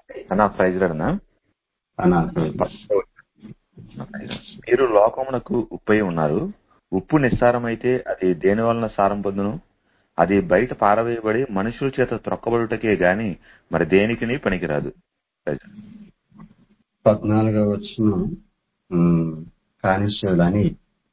అన్నా ప్రైజ్ అన్నా అనా మీరు లోకమునకు ఉప్పై ఉన్నారు ఉప్పు నిస్సారమైతే అది దేని వలన సారం పొందును అది బయట పారవేయబడి మనుషుల చేత త్రొక్కబడుటకే గాని మరి దేనికిని పనికిరాదు ప్రైజ్ లార్డ్. పద్నాలుగో వచ్చిన కానిస్టేబుల్ అని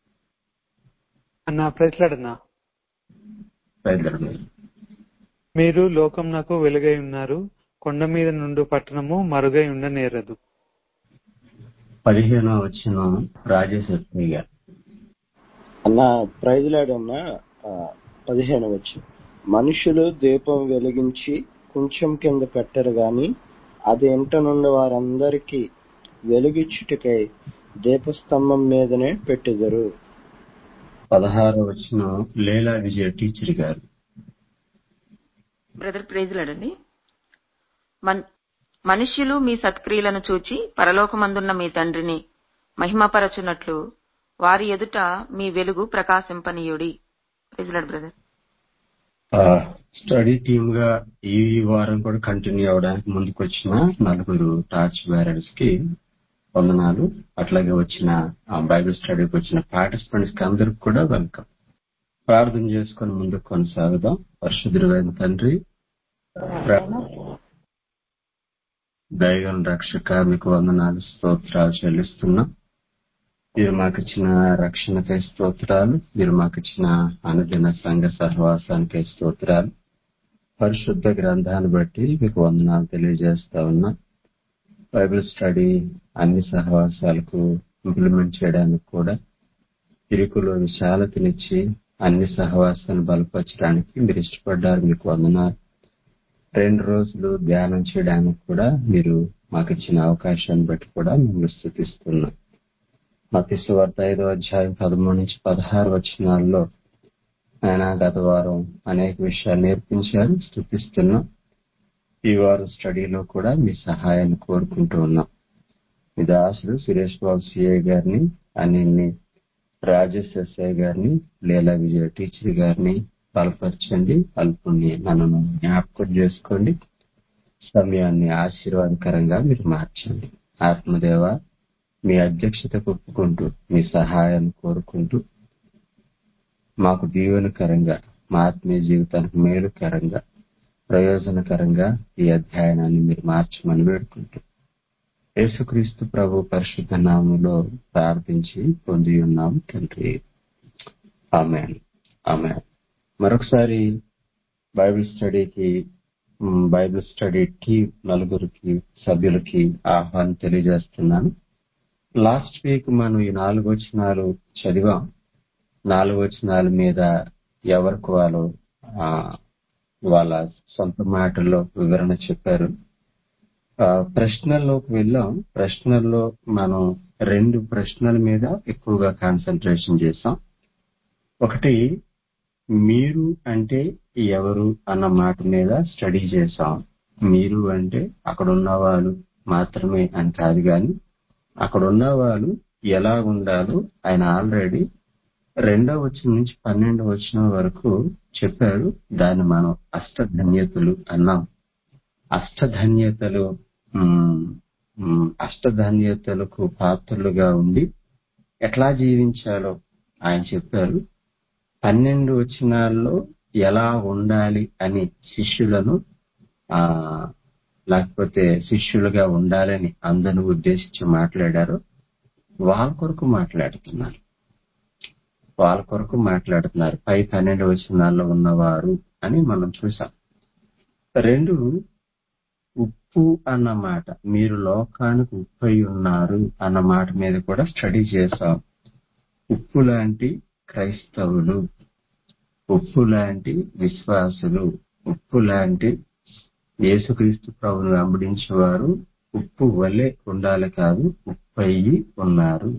అన్నా ప్రశ్లాడన్నా బయలుదేరండి మీరు లోకం నాకు వెలుగై ఉన్నారు కొండ మీద నుండి పట్టణము మరుగై ఉండనేరదు పదిహేనో వచ్చిన రాజేశ్వరి గారు అన్న ప్రైజ్లాడన్న పదిహేను వచ్చు మనుషులు దీపం వెలిగించి కొంచెం కింద పెట్టరు గాని అది ఇంట నుండి వారందరికీ వెలుగిచ్చుటకై దీపస్తంభం మీదనే పెట్టుదరు పదహారో వచ్చిన లీలా విజయ టీచర్ గారు బ్రదర్ ప్రేజులాడండి మన్ మనుష్యులు మీ సత్క్రియలను చూచి పరలోకమందున్న మీ తండ్రిని మహిమపరచునట్లు వారి ఎదుట మీ వెలుగు ప్రకాశింపనీయుడి ప్రేజులాడు బ్రదర్ ఆ, స్టడీ టీమ్ గా ఈ వారం కూడా కంటిన్యూ అవడానికి ముందుకు వచ్చిన నలుగురు టార్చ్ బ్యారర్స్ కి వందనాలు అట్లాగే వచ్చిన ఆ బైబిల్ స్టడీకి వచ్చిన పార్టిసిపెంట్స్ కి అందరికి కూడా వెల్కమ్ ప్రార్థన చేసుకొని ముందుకు కొనసాగుదాం పరిశుద్ధుడైన తండ్రి దైవం రక్షక మీకు వందనాలు స్తోత్రాలు చెల్లిస్తున్నాం మీరు మాకు ఇచ్చిన రక్షణకై స్తోత్రాలు మీరు మాకు ఇచ్చిన అనుదిన సంఘ సహవాసానికై స్తోత్రాలు పరిశుద్ధ గ్రంథాన్ని బట్టి మీకు వందనాలు తెలియజేస్తా ఉన్నా బైబిల్ స్టడీ అన్ని సహవాసాలకు ఇంప్లిమెంట్ చేయడానికి కూడా ఇరుకులో విశాలతనిచ్చి అన్ని సహవాసాన్ని బలపరచడానికి మీరు ఇష్టపడ్డారు మీకు వందనాలు రెండు రోజులు ధ్యానం చేయడానికి కూడా మీరు మాకు ఇచ్చిన అవకాశాన్ని బట్టి కూడా మేము స్థుతిస్తున్నాం మత వార్త ఐదో అధ్యాయం పదమూడు నుంచి పదహారు వచనాల్లో ఆయన గత వారం అనేక విషయాలు నేర్పించారు స్థుతిస్తున్నాం ఈ వారం స్టడీలో కూడా మీ సహాయాన్ని కోరుకుంటూ ఉన్నాం మీ దాసుడు సురేష్ బాబు సిఐ గారిని అనిల్ని రాజేష్ ఎస్ఐ గారిని లీలా విజయ టీచర్ గారిని బలపరచండి అల్పుణ్ణి నన్ను జ్ఞాపకం చేసుకోండి సమయాన్ని ఆశీర్వాదకరంగా మీరు మార్చండి ఆత్మదేవ మీ అధ్యక్షత ఒప్పుకుంటూ మీ సహాయాన్ని కోరుకుంటూ మాకు దీవెనకరంగా మా ఆత్మీయ జీవితానికి మేలుకరంగా ప్రయోజనకరంగా ఈ అధ్యయనాన్ని మీరు మార్చమని వేడుకుంటూ యేసుక్రీస్తు ప్రభు పరిశుద్ధ నామంలో ప్రార్థించి పొంది ఉన్నాం తండ్రి ఆమె ఆమె మరొకసారి బైబిల్ స్టడీకి మ్, బైబిల్ స్టడీ టీం నలుగురికి సభ్యులకి ఆహ్వానం తెలియజేస్తున్నాను లాస్ట్ వీక్ మనం ఈ నాలుగు వచనాలు చదివాం నాలుగు వచనాల మీద ఎవరికి వాళ్ళు ఆ, వాళ్ళ సొంత మాటల్లో వివరణ చెప్పారు ఆ, ప్రశ్నల్లోకి వెళ్ళాం ప్రశ్నల్లో మనం రెండు ప్రశ్నల మీద ఎక్కువగా కాన్సన్ట్రేషన్ చేసాం ఒకటి మీరు అంటే ఎవరు అన్న మాట మీద స్టడీ చేసాం మీరు అంటే అక్కడ ఉన్నవాళ్ళు మాత్రమే అని కాదు కానీ అక్కడ ఉన్నవాళ్ళు ఎలా ఉండాలో ఆయన ఆల్రెడీ రెండో వచనం నుంచి పన్నెండో వచనం వరకు చెప్పారు దాన్ని మనం అష్టధన్యతలు అన్నాం అష్టధన్యతలు ఉమ్, ఉమ్, అష్టధన్యతలకు పాత్రలుగా ఉండి ఎట్లా జీవించాలో ఆయన చెప్పారు పన్నెండు వచనాల్లో ఎలా ఉండాలి అని శిష్యులను ఆ లేకపోతే శిష్యులుగా ఉండాలని అందరిని ఉద్దేశించి మాట్లాడారు వాళ్ళ కొరకు మాట్లాడుతున్నారు వాళ్ళ కొరకు మాట్లాడుతున్నారు పై పన్నెండు వచనాల్లో ఉన్నవారు అని మనం చూసాం రెండు ఉప్పు అన్న మాట మీరు లోకానికి ఉప్పై ఉన్నారు అన్న మాట మీద కూడా స్టడీ చేసాం ఉప్పు లాంటి క్రైస్తవులు ఉప్పు లాంటి విశ్వాసులు ఉప్పు లాంటి యేసుక్రీస్తు ప్రభును వెంబడించేవారు ఉప్పు వలె ఉండాలి కాదు ఉప్పయి ఉన్నారు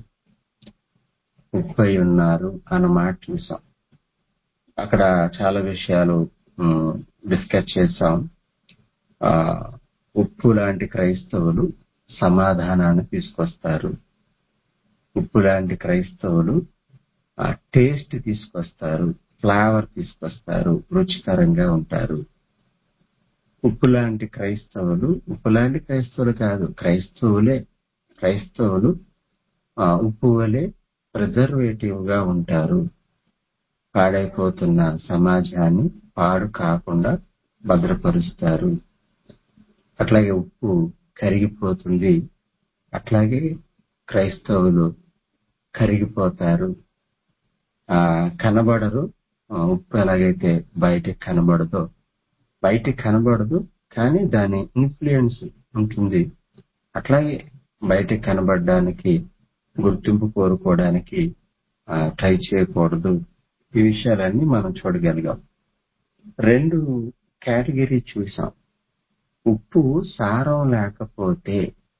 ఉప్పై ఉన్నారు అన్న మాట చూసాం అక్కడ చాలా విషయాలు డిస్కస్ చేసాం ఆ, ఉప్పు లాంటి క్రైస్తవులు సమాధానాన్ని తీసుకొస్తారు ఉప్పు లాంటి క్రైస్తవులు టేస్ట్ తీసుకొస్తారు ఫ్లేవర్ తీసుకొస్తారు రుచికరంగా ఉంటారు ఉప్పు లాంటి క్రైస్తవులు ఉప్పు లాంటి క్రైస్తవులు కాదు క్రైస్తవులే క్రైస్తవులు ఆ, ఉప్పు వలె ప్రిజర్వేటివ్ గా ఉంటారు పాడైపోతున్న సమాజాన్ని పాడు కాకుండా భద్రపరుస్తారు అట్లాగే ఉప్పు కరిగిపోతుంది అట్లాగే క్రైస్తవులు కరిగిపోతారు ఆ కనబడరు ఆ, ఉప్పు ఎలాగైతే బయటకు కనబడదో బయటకు కనబడదు కానీ దాని ఇన్ఫ్లుయెన్స్ ఉంటుంది అట్లాగే బయటకు కనబడడానికి గుర్తింపు కోరుకోవడానికి ట్రై చేయకూడదు ఈ విషయాలన్నీ మనం చూడగలిగాం రెండు కేటగిరీ చూసాం ఉప్పు సారం లేకపోతే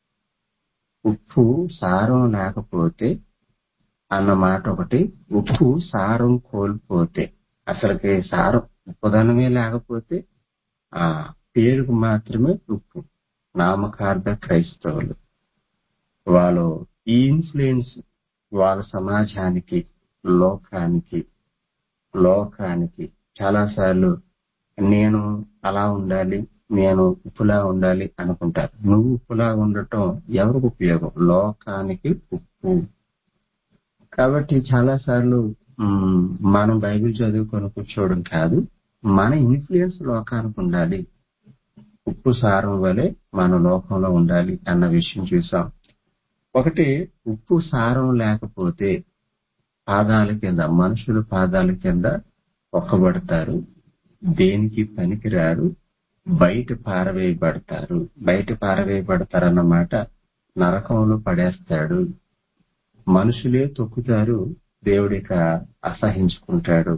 ఉప్పు సారం లేకపోతే అన్న మాట ఒకటి ఉప్పు సారం కోల్పోతే అసలుకి సారం ఉప్పుదనమే లేకపోతే ఆ పేరుకు మాత్రమే ఉప్పు నామకార్థ క్రైస్తవులు వాళ్ళు ఈ ఇన్ఫ్లుయెన్స్ వాళ్ళ సమాజానికి లోకానికి లోకానికి చాలా సార్లు నేను అలా ఉండాలి నేను ఉప్పులా ఉండాలి అనుకుంటారు నువ్వు ఉప్పులా ఉండటం ఎవరికి ఉపయోగం లోకానికి ఉప్పు కాబట్టి చాలా సార్లు మ్, మనం బైబిల్ చదువుకొని కూర్చోవడం కాదు మన ఇన్ఫ్లుయెన్స్ లోకానికి ఉండాలి ఉప్పు సారం వలె మన లోకంలో ఉండాలి అన్న విషయం చూసాం ఒకటి ఉప్పు సారం లేకపోతే పాదాల కింద మనుషుల పాదాల కింద ఒక్కబడతారు దేనికి పనికిరారు బయట పారవేయబడతారు బయట పారవేయబడతారన్నమాట నరకంలో పడేస్తాడు మనుషులే తొక్కుతారు దేవుడిక అసహించుకుంటాడు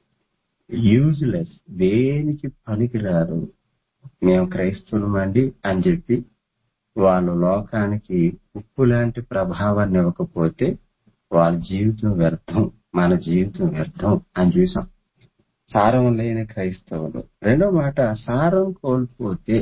యూజ్లెస్ దేనికి పనికిరారు మేము క్రైస్తవులమండి అని చెప్పి వాళ్ళు లోకానికి ఉప్పు లాంటి ప్రభావాన్ని ఇవ్వకపోతే వాళ్ళ జీవితం వ్యర్థం మన జీవితం వ్యర్థం అని చూసాం సారం లేని క్రైస్తవులు రెండో మాట సారం కోల్పోతే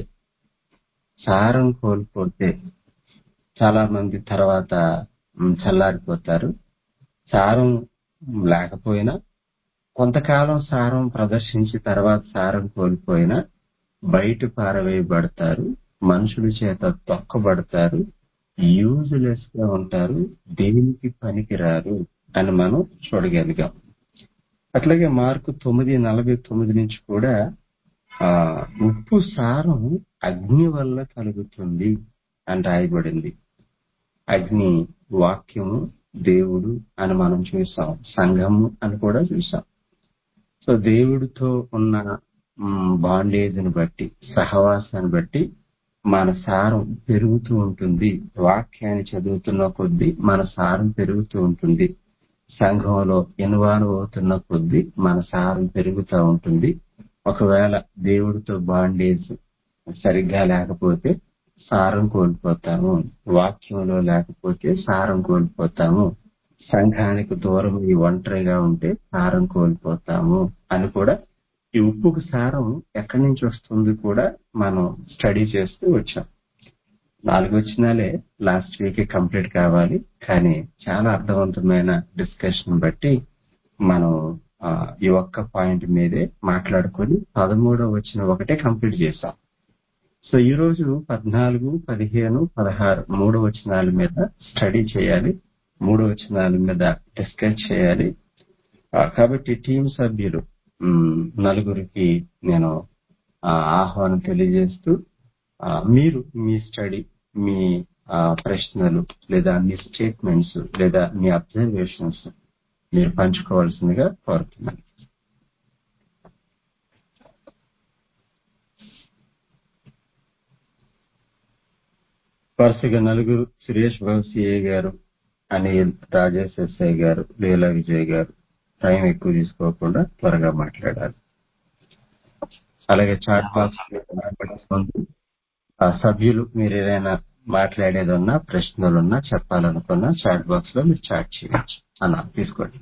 సారం కోల్పోతే చాలా మంది తర్వాత మ్, చల్లారిపోతారు సారం లేకపోయినా కొంతకాలం సారం ప్రదర్శించి తర్వాత సారం కోల్పోయినా బయట పారవేయబడతారు మనుషుల చేత తొక్కబడతారు యూజ్లెస్ గా ఉంటారు దేనికి పనికిరారు అని మనం చూడగలిగాం అట్లాగే మార్కు తొమ్మిది నలభై తొమ్మిది నుంచి కూడా ఆ ఉప్పు సారం అగ్ని వల్ల కలుగుతుంది అని రాయబడింది అగ్ని వాక్యము దేవుడు అని మనం చూసాం సంఘము అని కూడా చూసాం సో దేవుడితో ఉన్న బాండేజ్ ని బట్టి సహవాసాన్ని బట్టి మన సారం పెరుగుతూ ఉంటుంది వాక్యాన్ని చదువుతున్న కొద్దీ మన సారం పెరుగుతూ ఉంటుంది సంఘంలో ఇన్వాల్వ్ అవుతున్న కొద్దీ మన సారం పెరుగుతూ ఉంటుంది ఒకవేళ దేవుడితో బాండేజ్ సరిగ్గా లేకపోతే సారం కోల్పోతాము వాక్యంలో లేకపోతే సారం కోల్పోతాము సంఘానికి దూరం ఈ ఒంటరిగా ఉంటే సారం కోల్పోతాము అని కూడా ఈ ఉప్పుకు సారం ఎక్కడి నుంచి వస్తుంది కూడా మనం స్టడీ చేస్తూ వచ్చాం నాలుగు వచ్చినాలే లాస్ట్ వీక్ కంప్లీట్ కావాలి కానీ చాలా అర్థవంతమైన డిస్కషన్ బట్టి మనం ఆ, ఈ ఒక్క పాయింట్ మీదే మాట్లాడుకొని పదమూడవ వచ్చిన ఒకటే కంప్లీట్ చేసాం సో ఈ రోజు పద్నాలుగు పదిహేను పదహారు మూడు వచనాల మీద స్టడీ చేయాలి మూడు వచనాల మీద డిస్కస్ చేయాలి ఆ, కాబట్టి టీం సభ్యులు మ్, నలుగురికి నేను ఆ, ఆహ్వానం తెలియజేస్తూ ఆ, మీరు మీ స్టడీ మీ ఆ, ప్రశ్నలు లేదా మీ స్టేట్మెంట్స్ లేదా మీ అబ్జర్వేషన్స్ మీరు పంచుకోవాల్సిందిగా కోరుతున్నాను వరుసగా నలుగురు సురేష్ బాబు సిఏ గారు అనిల్ రాజేష్ ఎస్ఐ గారు లీలా విజయ్ గారు టైం ఎక్కువ తీసుకోకుండా త్వరగా మాట్లాడాలి అలాగే చాట్ బాక్స్ పట్టుకోండి ఆ సభ్యులు మీరు ఏదైనా మాట్లాడేది ఉన్నా ప్రశ్నలు ఉన్నా చెప్పాలనుకున్నా చాట్ బాక్స్ లో మీరు చాట్ చేయవచ్చు అన్న తీసుకోండి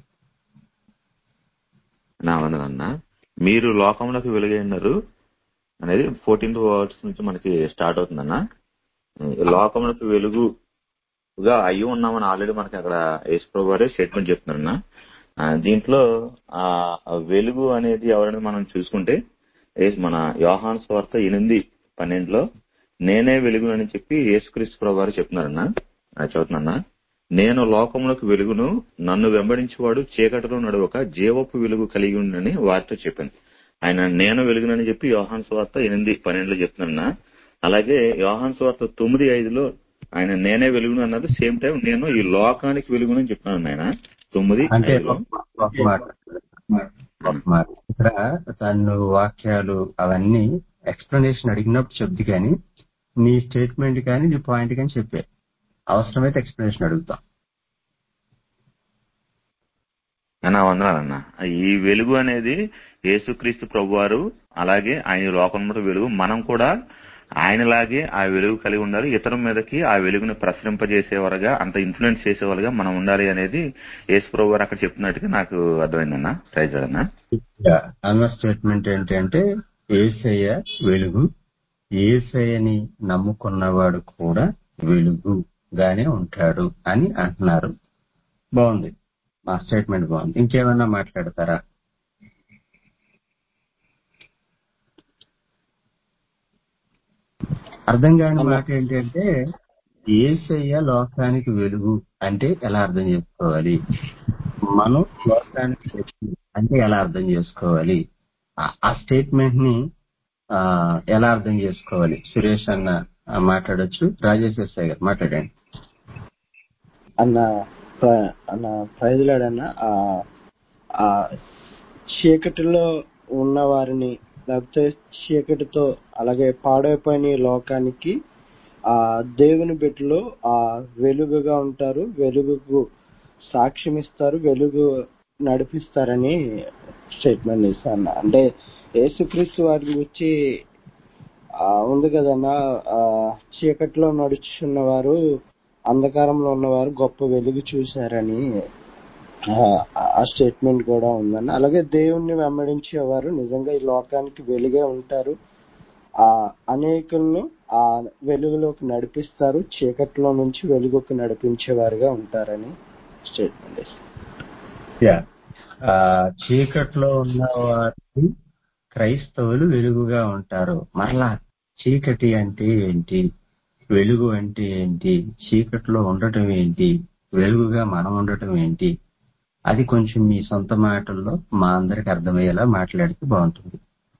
నా వందనన్న మీరు లోకంలోకి వెలుగైనారు అనేది ఫోర్టీన్త్ వర్డ్స్ నుంచి మనకి స్టార్ట్ అవుతుందన్న లోకంలోకి వెలుగుగా అయ్యి ఉన్నామని ఆల్రెడీ మనకి అక్కడ యేసుప్రభు వారే స్టేట్మెంట్ చెప్తున్నారన్న ఆ, దీంట్లో ఆ వెలుగు అనేది ఎవరని మనం చూసుకుంటే ఏ- మన యోహాన్ స్వార్త ఎనిమిది పన్నెండులో నేనే వెలుగు అని చెప్పి యేసుక్రీస్తు ప్రభు వారు చెప్తున్నారన్న అది చదువుతున్నా నేను లోకములకు వెలుగును నన్ను వెంబడించేవాడు చీకటిలో నడువక జీవపు వెలుగు కలిగి ఉండని వారితో చెప్పాను ఆయన నేను వెలుగునని చెప్పి యోహాన్ స్వార్త ఎనిమిది పన్నెండులో చెప్తున్నా అలాగే యోహాన్ స్వార్త తొమ్మిది ఐదులో ఆయన నేనే వెలుగును అన్నది సేమ్ టైం నేను ఈ లోకానికి వెలుగునని చెప్తున్నాను ఆయన తొమ్మిది అంటే ఐదులో ఒక ఒక మాట ఒక మాట ఇక్కడ తను వాక్యాలు అవన్నీ ఎక్స్ప్లెనేషన్ అడిగినప్పుడు చెప్ది కానీ నీ స్టేట్మెంట్ కానీ నీ పాయింట్ కానీ చెప్పే అవసరమైతే ఎక్స్ప్లెనేషన్ అడుగుతాం అన్న వందనాలన్న ఈ వెలుగు అనేది యేసుక్రీస్తు ప్రభువారు అలాగే ఆయన లోకంలో వెలుగు మనం కూడా ఆయనలాగే ఆ వెలుగు కలిగి ఉండాలి ఇతరుల మీదకి ఆ వెలుగుని ప్రసరింపజేసేవారుగా అంత ఇన్ఫ్లుయెన్స్ చేసేవారుగా మనం ఉండాలి అనేది యేసు ప్రభు వారు అక్కడ చెప్తున్నట్టుగా నాకు అర్థమైందన్న ప్రైజ్ అన్న అన్న స్టేట్మెంట్ ఏంటంటే ఏసయ్య వెలుగు ఏసయ్యని నమ్ముకున్నవాడు కూడా వెలుగుగానే ఉంటాడు అని అంటున్నారు బాగుంది మా స్టేట్మెంట్ బాగుంది ఇంకేమన్నా మాట్లాడతారా అర్థం కాని అన్న మాట ఏంటంటే ఏసయ్య లోకానికి వెలుగు అంటే ఎలా అర్థం చేసుకోవాలి మనం లోకానికి వెలుగు అంటే ఎలా అర్థం చేసుకోవాలి ఆ- ఆ స్టేట్మెంట్ ని ఆ, ఎలా అర్థం చేసుకోవాలి సురేష్ అన్న ఆ, మాట్లాడొచ్చు రాజేష్ ఎస్ఐ గారు మాట్లాడండి అన్న ప్ర- అన్న ప్రైజులాడన్న ఆ ఆ చీకటిలో ఉన్న వారిని లేకపోతే చీకటితో అలాగే పాడైపోయిన ఈ లోకానికి ఆ దేవుని బిడ్డలు ఆ వెలుగుగా ఉంటారు వెలుగుకు సాక్ష్యం ఇస్తారు వెలుగు నడిపిస్తారని స్టేట్మెంట్ ఇస్తాను అంటే యేసుక్రీస్తు వారి గురించి ఆ, ఉంది కదన్నా ఆ, చీకటిలో నడుచున్న వారు అంధకారంలో ఉన్నవారు గొప్ప వెలుగు చూశారని ఆ, ఆ స్టేట్మెంట్ కూడా ఉందన్న అలాగే దేవుణ్ణి వెంబడించేవారు నిజంగా ఈ లోకానికి వెలుగే ఉంటారు ఆ అనేకులను ఆ వెలుగులోకి నడిపిస్తారు చీకట్లో నుంచి వెలుగుకు నడిపించేవారుగా ఉంటారని స్టేట్మెంట్ ఇస్తాను యా. ఆ, చీకట్లో ఉన్న వారికి క్రైస్తవులు వెలుగుగా ఉంటారు మరలా చీకటి అంటే ఏంటి వెలుగు అంటే ఏంటి చీకట్లో ఉండటం ఏంటి వెలుగుగా మనం ఉండటం ఏంటి అది కొంచెం మీ సొంత మాటల్లో మా అందరికి అర్థమయ్యేలా మాట్లాడితే బాగుంటుంది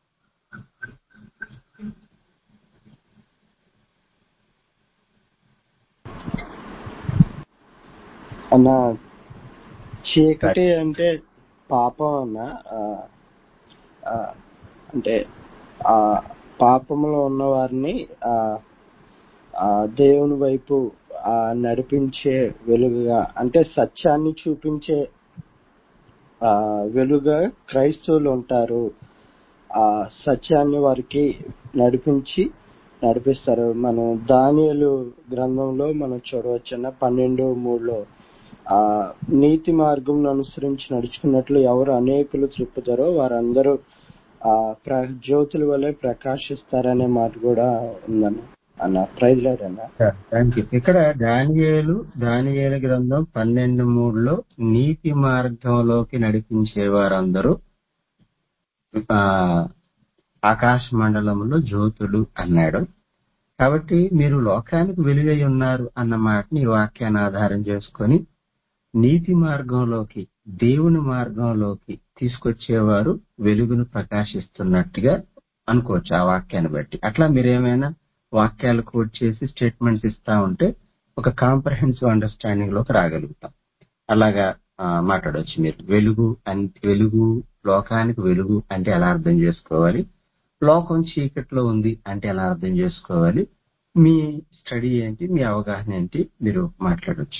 అన్న చీకటి అంటే పాపం అన్న ఆ, ఆ, అంటే ఆ పాపంలో ఉన్న వారిని ఆ ఆ దేవుని వైపు ఆ నడిపించే వెలుగుగా అంటే సత్యాన్ని చూపించే ఆ వెలుగా క్రైస్తవులు ఉంటారు ఆ సత్యాన్ని వారికి నడిపించి నడిపిస్తారు మనం దానియలు గ్రంథంలో మనం చూడవచ్చున్న పన్నెండు మూడులో ఆ నీతి మార్గం అనుసరించి నడుచుకున్నట్లు ఎవరు అనేకులు త్రిప్పుతారో వారందరూ ఆ ప్ర జ్యోతుల వలె ప్రకాశిస్తారనే మాట కూడా ఉందన్న అన్న ప్రైజ్ అన్న థ్యాంక్ యూ ఇక్కడ దానియేలు దానియేలు గ్రంథం పన్నెండు మూడులో నీతి మార్గంలోకి నడిపించే వారందరూ ఆ, ఆకాశ మండలంలో జ్యోతులు అన్నాడు కాబట్టి మీరు లోకానికి వెలుగై ఉన్నారు అన్న మాటని ఈ వాక్యాన్ని ఆధారం చేసుకొని నీతి మార్గంలోకి దేవుని మార్గంలోకి తీసుకొచ్చేవారు వెలుగును ప్రకాశిస్తున్నట్టుగా అనుకోవచ్చు ఆ వాక్యాన్ని బట్టి అట్లా మీరేమైనా వాక్యాలు కోట్ చేసి స్టేట్మెంట్స్ ఇస్తా ఉంటే ఒక కాంప్రహెన్సివ్ అండర్స్టాండింగ్ లోకి రాగలుగుతాం అలాగా ఆ, మాట్లాడొచ్చు మీరు వెలుగు అంటే వెలుగు లోకానికి వెలుగు అంటే ఎలా అర్థం చేసుకోవాలి లోకం చీకట్లో ఉంది అంటే ఎలా అర్థం చేసుకోవాలి మీ స్టడీ ఏంటి మీ అవగాహన ఏంటి మీరు మాట్లాడొచ్చు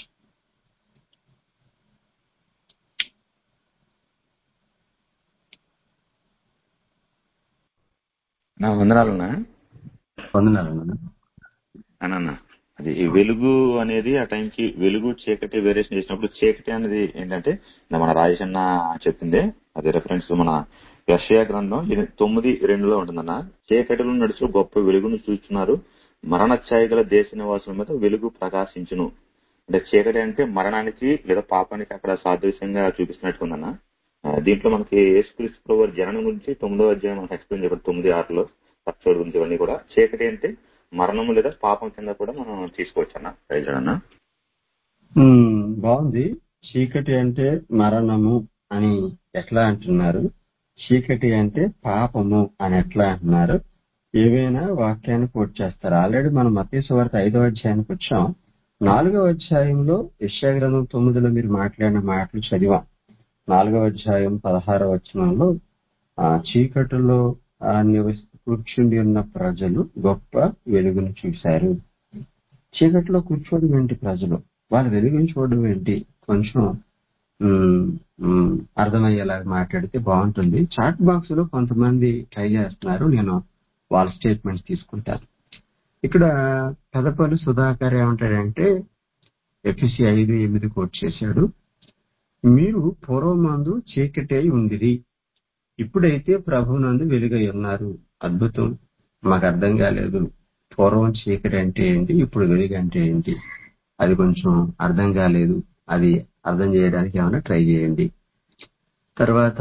నా వందనాలన్నా వందనాలన్నా అన్న అది ఈ వెలుగు అనేది ఆ టైంకి వెలుగు చీకటి వేరియేషన్ చేసినప్పుడు చీకటి అనేది ఏంటంటే నా మన రాజేష్ అన్న చెప్పిందే అది రెఫరెన్స్ మన యషయా గ్రంథం ఎని- తొమ్మిది రెండులో ఉంటుందన్న చీకటిలో నడుచు గొప్ప వెలుగును చూస్తున్నారు మరణ ఛాయ గల దేశ నివాసుల మీద వెలుగు ప్రకాశించును అంటే చీకటి అంటే మరణానికి లేదా పాపానికి అక్కడ సాదృశ్యంగా చూపిస్తున్నట్టుందన్న ఆ, దీంట్లో మనకి యేసుక్రీస్తు ప్రభు వారి జననం గురించి తొమ్మిదో అధ్యాయం మనకు ఎక్స్ప్లెయిన్ చేయబడి తొమ్మిది ఆరులో పచ్చోడు గురించి ఇవన్నీ కూడా చీకటి అంటే మరణము లేదా పాపం కింద కూడా మనం తీసుకోవచ్చు అన్న ప్రైజ్ అన్న ఉమ్, బాగుంది చీకటి అంటే మరణము అని ఎట్లా అంటున్నారు చీకటి అంటే పాపము అని ఎట్లా అంటున్నారు ఏవైనా వాక్యాన్ని కోట్ చేస్తారు ఆల్రెడీ మనం మతీసు వార్త ఐదో అధ్యాయానికి వచ్చాం నాలుగో అధ్యాయంలో యశాగ్రంథం తొమ్మిదిలో మీరు మాట్లాడిన మాటలు చదివాం నాలుగో అధ్యాయం పదహారో వచనంలో ఆ చీకటిలో ఆ నివసి కూర్చుండి ఉన్న ప్రజలు గొప్ప వెలుగును చూశారు చీకటిలో కూర్చోవడం ఏంటి ప్రజలు వాళ్ళ వెలుగుని చూడడం ఏంటి కొంచెం ఉమ్, ఉమ్, అర్థమయ్యేలాగా మాట్లాడితే బాగుంటుంది చాట్ బాక్స్ లో కొంతమంది ట్రై చేస్తున్నారు నేను వాళ్ళ స్టేట్మెంట్స్ తీసుకుంటాను ఇక్కడ పెదపల్లి సుధాకర్ ఏమంటాడంటే ఎఫ్సి ఐదు ఎనిమిది కోట్ చేశాడు మీరు పూర్వమందు చీకటే ఉండిది ఇప్పుడైతే ప్రభునందు వెలుగై ఉన్నారు అద్భుతం మాకు అర్థం కాలేదు పూర్వం చీకటి అంటే ఏంటి ఇప్పుడు వెలుగు అంటే ఏంటి అది కొంచెం అర్థం కాలేదు అది అర్థం చేయడానికి ఏమైనా ట్రై చేయండి తర్వాత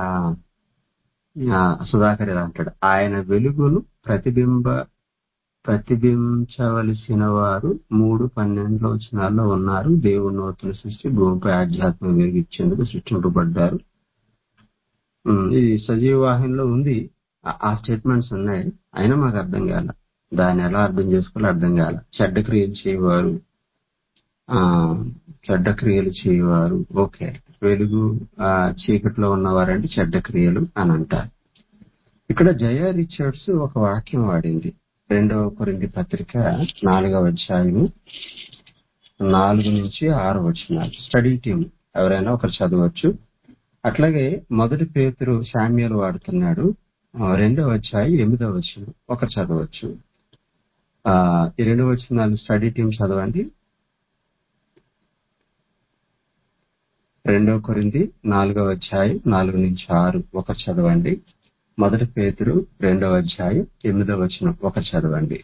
ఆ, సుధాకర్ ఇలా అంటాడు ఆయన వెలుగును ప్రతిబింబ ప్రతిబింబించవలసిన వారు మూడు పన్నెండులో వచనాల్లో ఉన్నారు దేవుని నూతన సృష్టి భూమిపై ఆధ్యాత్మిక వెలుగు ఇచ్చేందుకు సృష్టింపబడ్డారు ఉమ్, ఇది సజీవ వాహినిలో ఉంది ఆ- ఆ స్టేట్మెంట్స్ ఉన్నాయి అయినా మాకు అర్థం కాల దాన్ని ఎలా అర్థం చేసుకోవాలో అర్థం కాల చెడ్డ క్రియలు చేయవారు ఆ చెడ్డ క్రియలు చేయవారు ఓకే వెలుగు ఆ చీకటిలో ఉన్నవారంటే చెడ్డ క్రియలు అని అంటారు ఇక్కడ జయ రిచర్డ్స్ ఒక వాక్యం వాడింది రెండవ కొరింది పత్రిక నాలుగవ అధ్యాయము నాలుగు నుంచి ఆరు వచ్చినారు స్టడీ టీం ఎవరైనా ఒకరు చదవచ్చు అట్లాగే మొదటి పేతురు శామ్యుల్ వాడుతున్నాడు ఆ, రెండవ అధ్యాయం ఎనిమిదవ వచనం ఒకరు చదవచ్చు ఆ ఈ రెండు వచనాలు స్టడీ టీం చదవండి రెండవ కొరింది నాలుగవ అధ్యాయం నాలుగు నుంచి ఆరు ఒకరు చదవండి మొదటి పేతురు రెండవ అధ్యాయం ఎనిమిదవ వచనం ఒకరు చదవండి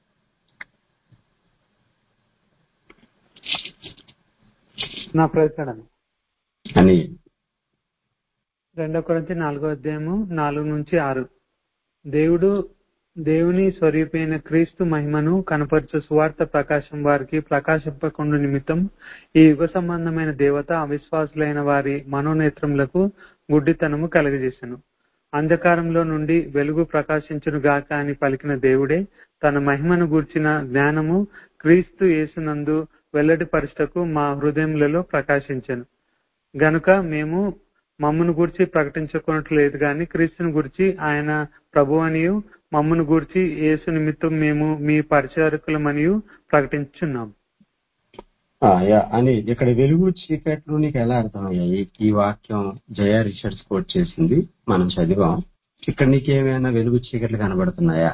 నా ప్రయత్నం అని రెండో కొరింథీ నాలుగో అధ్యాయము నాలుగు నుంచి ఆరు దేవుడు దేవుని స్వరూపైన క్రీస్తు మహిమను కనపరచు సువార్త ప్రకాశం వారికి ప్రకాశింపకుండా నిమిత్తం ఈ యుగ సంబంధమైన దేవత అవిశ్వాసులైన వారి మనోనేత్రములకు గుడ్డితనము కలగజేసెను అంధకారంలో నుండి వెలుగు ప్రకాశించును గాక అని పలికిన దేవుడే తన మహిమను గూర్చిన జ్ఞానము క్రీస్తు యేసునందు వెల్లడి పరుటకు మా హృదయములలో ప్రకాశించెను గనుక మేము మమ్మను గూర్చి ప్రకటించుకున్నట్లేదు గాని క్రీస్తుని గురించి ఆయన ప్రభు అనియు మమ్మను గూర్చి యేసు నిమిత్తం మేము మీ పరిచారకులమనియు ప్రకటించున్నాం ఆ, యా, అని ఇక్కడ వెలుగు చీకట్లు నీకు ఎలా అర్థమయ్యాయి ఈ వాక్యం జయ రిచర్డ్స్ కోట్ చేసింది మనం చదివాం ఇక్కడ నీకేమైనా వెలుగు చీకట్లు కనబడుతున్నాయా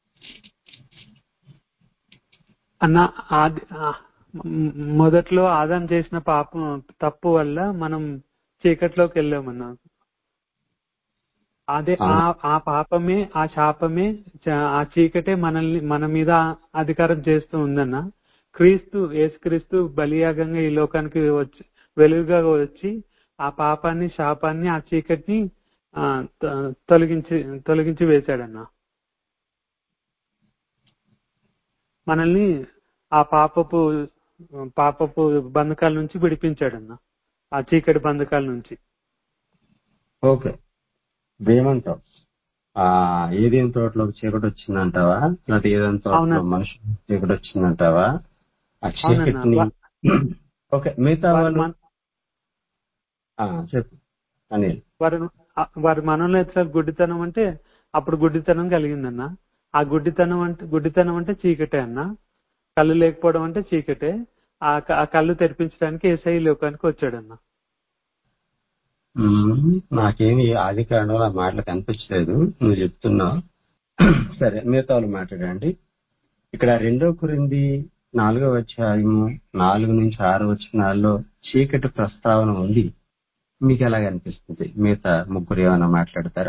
అన్న ఆది ఆ, మ్- మొదట్లో ఆదాం చేసిన పాపం తప్పు వల్ల మనం చీకట్లోకి వెళ్ళామన్నా అదే ఆ ఆ పాపమే ఆ శాపమే చ- ఆ చీకటే మనల్ని మన మీద అధికారం చేస్తూ ఉందన్న క్రీస్తు యేసుక్రీస్తు బలియాగంగా ఈ లోకానికి వచ్చి వెలుగుగా వచ్చి ఆ పాపాన్ని శాపాన్ని ఆ చీకటిని ఆ, తొ- తొలగించి తొలగించి వేశాడన్న మనల్ని ఆ పాపపు పాపపు బంధకాల నుంచి విడిపించాడన్న ఆ చీకటి బంధకాల నుంచి ఓకే ఏమంటావు ఆ ఏదేం తోటలోకి చీకటి వచ్చిందంటావా లేకపోతే ఏదేం తోటలో అవునా. మనుషులు చీకటి వచ్చిందంటావా ఆ చీకటిని అవునన్నా. ఓకే మిగతా వారి వాళ్ళు మన- ఆ, చెప్పు అనిల్ వారి ఆ- వారి మనలో ఎట్లా గుడ్డితనం అంటే అప్పుడు గుడ్డితనం కలిగిందన్న ఆ గుడ్డితనం అంటే గుడ్డితనం అంటే చీకటే అన్న కళ్ళు లేకపోవడం అంటే చీకటే ఆ క- ఆ కళ్ళు తెరిపించడానికి ఏసై ఈ లోకానికి వచ్చాడన్న మ్మ్. నాకేమి ఆది కారణంలో ఆ మాటలు కనిపించలేదు నువ్వు చెప్తున్నావు సరే మిగతా వాళ్ళు మాట్లాడండి ఇక్కడ రెండో కురింది నాలుగో అధ్యాయము నాలుగు నుంచి ఆరు వచనాల్లో చీకటి ప్రస్తావన ఉంది మీకు ఎలాగ అనిపిస్తుంది మిగతా ముగ్గురు ఏమైనా మాట్లాడతారా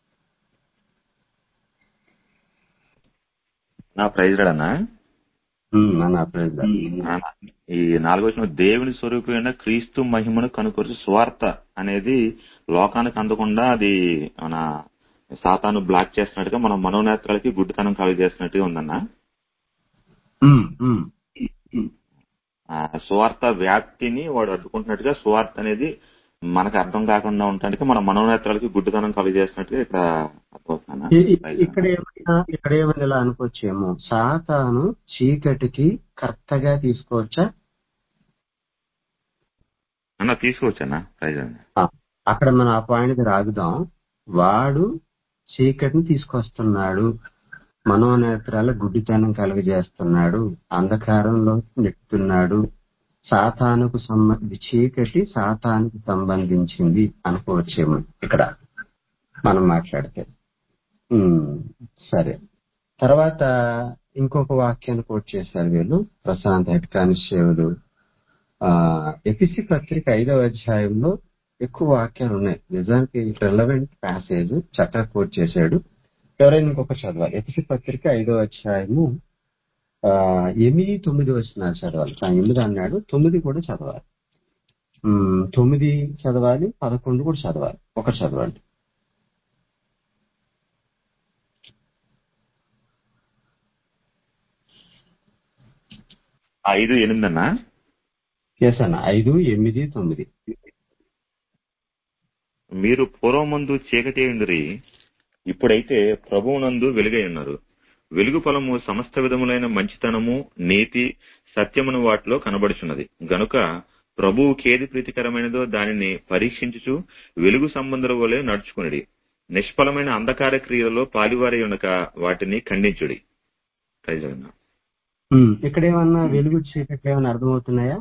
నా ప్రైజ్ అన్నా ఉమ్, అన్న ప్రైజ్ ద- ఆ, ఈ నాలుగో వచ్చిన దేవుని స్వరూపమైన క్రీస్తు మహిమను కనుకొరచు స్వార్థ అనేది లోకానికి అందకుండా అది మన సాతాను బ్లాక్ చేస్తున్నట్టుగా మన మనోనేత్రాలకి గుడ్డితనం కలుగజేస్తున్నట్టుగా ఉందన్న ఉమ్, ఉమ్. ఆ సువార్త వ్యాప్తిని వాడు అడ్డుకుంటున్నట్టుగా సువార్త అనేది మనకు అర్థం కాకుండా ఉండటానికి మన మనోనేత్రాలకి గుడ్డితనం కలుగజేస్తున్నట్టుగా ఇక్కడ అర్థమవుతుందన్న ఇ- ఇ- ఇక్కడ ఏమైనా ఇక్కడ ఏమైనా ఇలా అనుకోవచ్చేమో సాతాను చీకటికి కర్తగా తీసుకోవచ్చా అన్న తీసుకోవచ్చన్న ప్రైజ్ అన్న ఆ, అక్కడ మనం ఆ పాయింట్ రాగుదాం వాడు చీకటిని తీసుకొస్తున్నాడు మనోనేత్రాల గుడ్డితనం కలుగజేస్తున్నాడు అంధకారంలో నెట్టుతున్నాడు సాతానుకు సంబంధి చీకటి సాతానుకు సంబంధించింది అనుకోవచ్చేమో ఇక్కడ మనం మాట్లాడితే ఉమ్, సరే తర్వాత ఇంకొక వాక్యాన్ని కోట్ చేశారు వీళ్ళు ప్రశాంత్ హెడ్ కానిస్టేబుల్ ఆ ఎపిసి పత్రిక ఐదవ అధ్యాయంలో ఎక్కువ వాక్యాలు ఉన్నాయి నిజానికి రెలవెంట్ ప్యాసేజ్ చక్కగా కోట్ చేశాడు ఎవరైనా ఇంకొక చదవాలి ఎపిసి పత్రిక ఐదవ అధ్యాయము ఆ ఎనిమిది తొమ్మిది వచ్చిన చదవాలి ఆ ఎనిమిది అన్నాడు తొమ్మిది కూడా చదవాలి ఉమ్, తొమ్మిది చదవాలి పదకొండు కూడా చదవాలి ఒక చదవండి ఐదు ఎనిమిది అన్న ఎస్ అన్న ఐదు ఎనిమిది తొమ్మిది మీరు పూర్వమందు చీకటి ఉండిరి ఇప్పుడైతే ప్రభువునందు వెలుగై ఉన్నారు వెలుగు ఫలము సమస్త విధములైన మంచితనము నీతి సత్యమును వాటిలో కనబడుచున్నది గనుక ప్రభువుకి ఏది ప్రీతికరమైనదో దానిని పరీక్షించుచు వెలుగు సంబంధుల వలె నడుచుకునిడి నిష్ఫలమైన అంధకార క్రియలలో పాలివారి ఉండక వాటిని ఖండించుడి ప్రైజ్ అన్న. ఉమ్, ఇక్కడ ఏమన్నా వెలుగు చీకట్లు ఏమైనా అర్థమవుతున్నాయా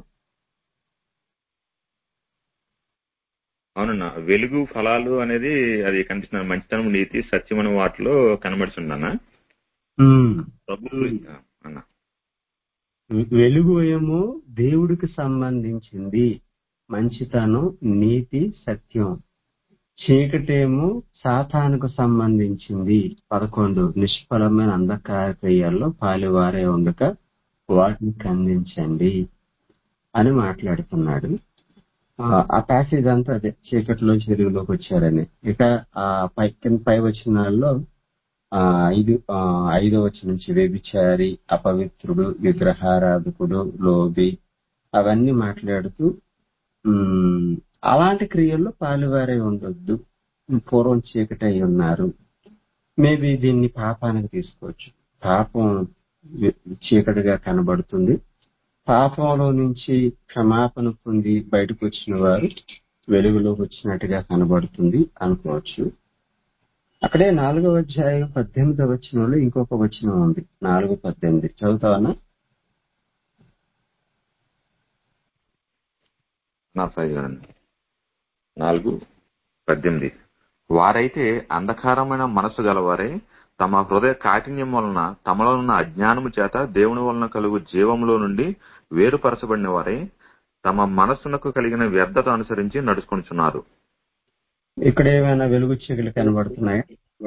అవునన్నా వెలుగు ఫలాలు అనేది అది కనిపిస్తున్న మంచితనం నీతి సత్యం అనే వాటిలో కనబడుచున్నానా ఉమ్, ప్రభు అన్న వెలుగు ఏమో దేవుడికి సంబంధించింది మంచితనం నీతి సత్యం చీకటేమో సాతానుకు సంబంధించింది పదకొండు నిష్ఫలమైన అంధకార క్రియల్లో పాలువారే ఉండక వాటిని ఖండించండి అని మాట్లాడుతున్నాడు ఆ, ఆ ప్యాసేజ్ అంతా అదే చీకటిలో వెలుగులోకి వచ్చారని ఇక ఆ పై కింద పై వచనాల్లో ఆ ఐదు ఆ, ఐదో వచ్చి నుంచి వ్యభిచారి అపవిత్రుడు విగ్రహారాధకుడు లోబి అవన్నీ మాట్లాడుతూ ఉమ్, అలాంటి క్రియల్లో పాలువారే ఉండొద్దు పూర్వం చీకటి అయి ఉన్నారు మేబీ దీన్ని పాపానికి తీసుకోవచ్చు పాపం వి- చీకటిగా కనబడుతుంది పాపంలో నుంచి క్షమాపణ పొంది బయటకు వచ్చిన వారు వెలుగులోకి వచ్చినట్టుగా కనబడుతుంది అనుకోవచ్చు అక్కడే నాలుగవ అధ్యాయం పద్దెనిమిదవ వచనంలో ఇంకొక వచనం ఉంది నాలుగు పద్దెనిమిది చదువుతావన్నా నా ప్రైజ్ అన్న. నాలుగు పద్దెనిమిది వారైతే అంధకారమైన మనసు గలవారే తమ హృదయ కాఠిన్యం వలన తమలో ఉన్న అజ్ఞానము చేత దేవుని వలన కలుగు జీవములో నుండి వేరుపరచబడిన వారే తమ మనస్సునకు కలిగిన వ్యర్థత అనుసరించి నడుచుకొనుచున్నారు ఇక్కడ ఏమైనా వెలుగు చీకలు కనబడుతున్నాయా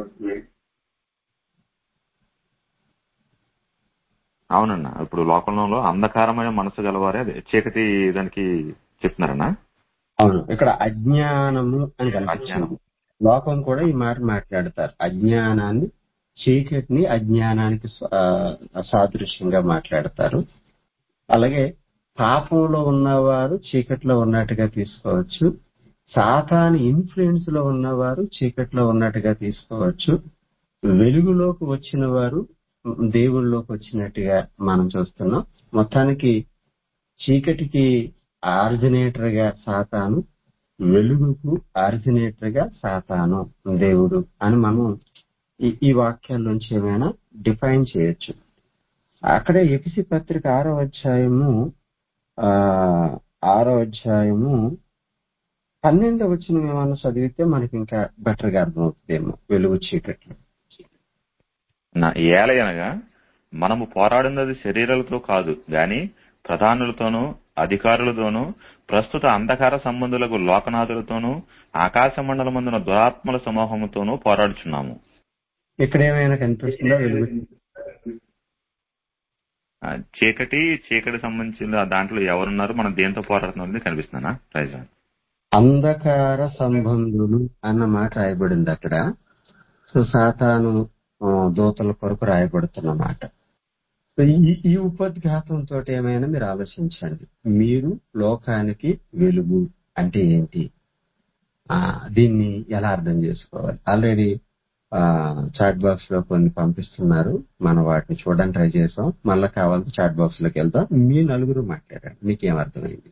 అవునన్నా ఇప్పుడు లోకంలో అంధకారమైన మనసు గలవారే అదే చీకటి దానికి చెప్తున్నారన్నా అవును ఇక్కడ అజ్ఞానము అని కనిపించింది అజ్ఞానం. లోకం కూడా ఈ మాట మాట్లాడతారు అజ్ఞానాన్ని చీకటిని అజ్ఞానానికి స- ఆ, సాదృశ్యంగా మాట్లాడతారు అలాగే పాపంలో ఉన్నవారు చీకట్లో ఉన్నట్టుగా తీసుకోవచ్చు సాతాని ఇన్ఫ్లుయెన్స్ లో ఉన్నవారు చీకట్లో ఉన్నట్టుగా తీసుకోవచ్చు వెలుగులోకి వచ్చిన వారు దేవుళ్ళలోకి వచ్చినట్టుగా మనం చూస్తున్నాం మొత్తానికి చీకటికి ఆర్జినేటర్ గా సాతాను వెలుగుకు ఆర్జినేటర్ గా సాతాను దేవుడు అని మనం ఈ- ఈ వాక్యాల నుంచి ఏమైనా డిఫైన్ చేయొచ్చు అక్కడే ఎపిసి పత్రిక ఆరో అధ్యాయము ఆ ఆరో అధ్యాయము పన్నెండవ వచ్చిన ఏమన్నా చదివితే మనకి ఇంకా బెటర్ గా అర్థమవుతుందేమో వెలుగు చీకట్లు నా ఏలయనగా మనము పోరాడినది శరీరాలతో కాదు గాని ప్రధానులతోనూ అధికారులతోనూ ప్రస్తుత అంధకార సంబంధులకు లోకనాథులతోనూ ఆకాశ మండలమందున దురాత్మల సమూహముతోనూ పోరాడుచున్నాము ఇక్కడ ఏమైనా కనిపిస్తుందా వెలుగు ఆ, చీకటి చీకటి సంబంధించిన దాంట్లో ఎవరున్నారు మనం దేంతో పోరాడుతున్నాం అనేది కనిపిస్తున్నానా ప్రైజ్ అంధకార సంబంధులు అన్న మాట రాయబడింది అక్కడ సో సాతాను ఆ, దూతల కొరకు రాయబడుతున్న మాట సో ఈ ఈ ఉపద్ఘాతంతో ఏమైనా మీరు ఆలోచించండి మీరు లోకానికి వెలుగు అంటే ఏంటి ఆ దీన్ని ఎలా అర్థం చేసుకోవాలి ఆల్రెడీ చాట్ బాక్స్ లో కొన్ని పంపిస్తున్నారు మనం వాటిని చూడడానికి ట్రై చేసాం మళ్ళీ కావాలంటే చాట్ బాక్స్ లోకి వెళ్దాం మీ నలుగురు మాట్లాడారు మీకేం అర్థమైంది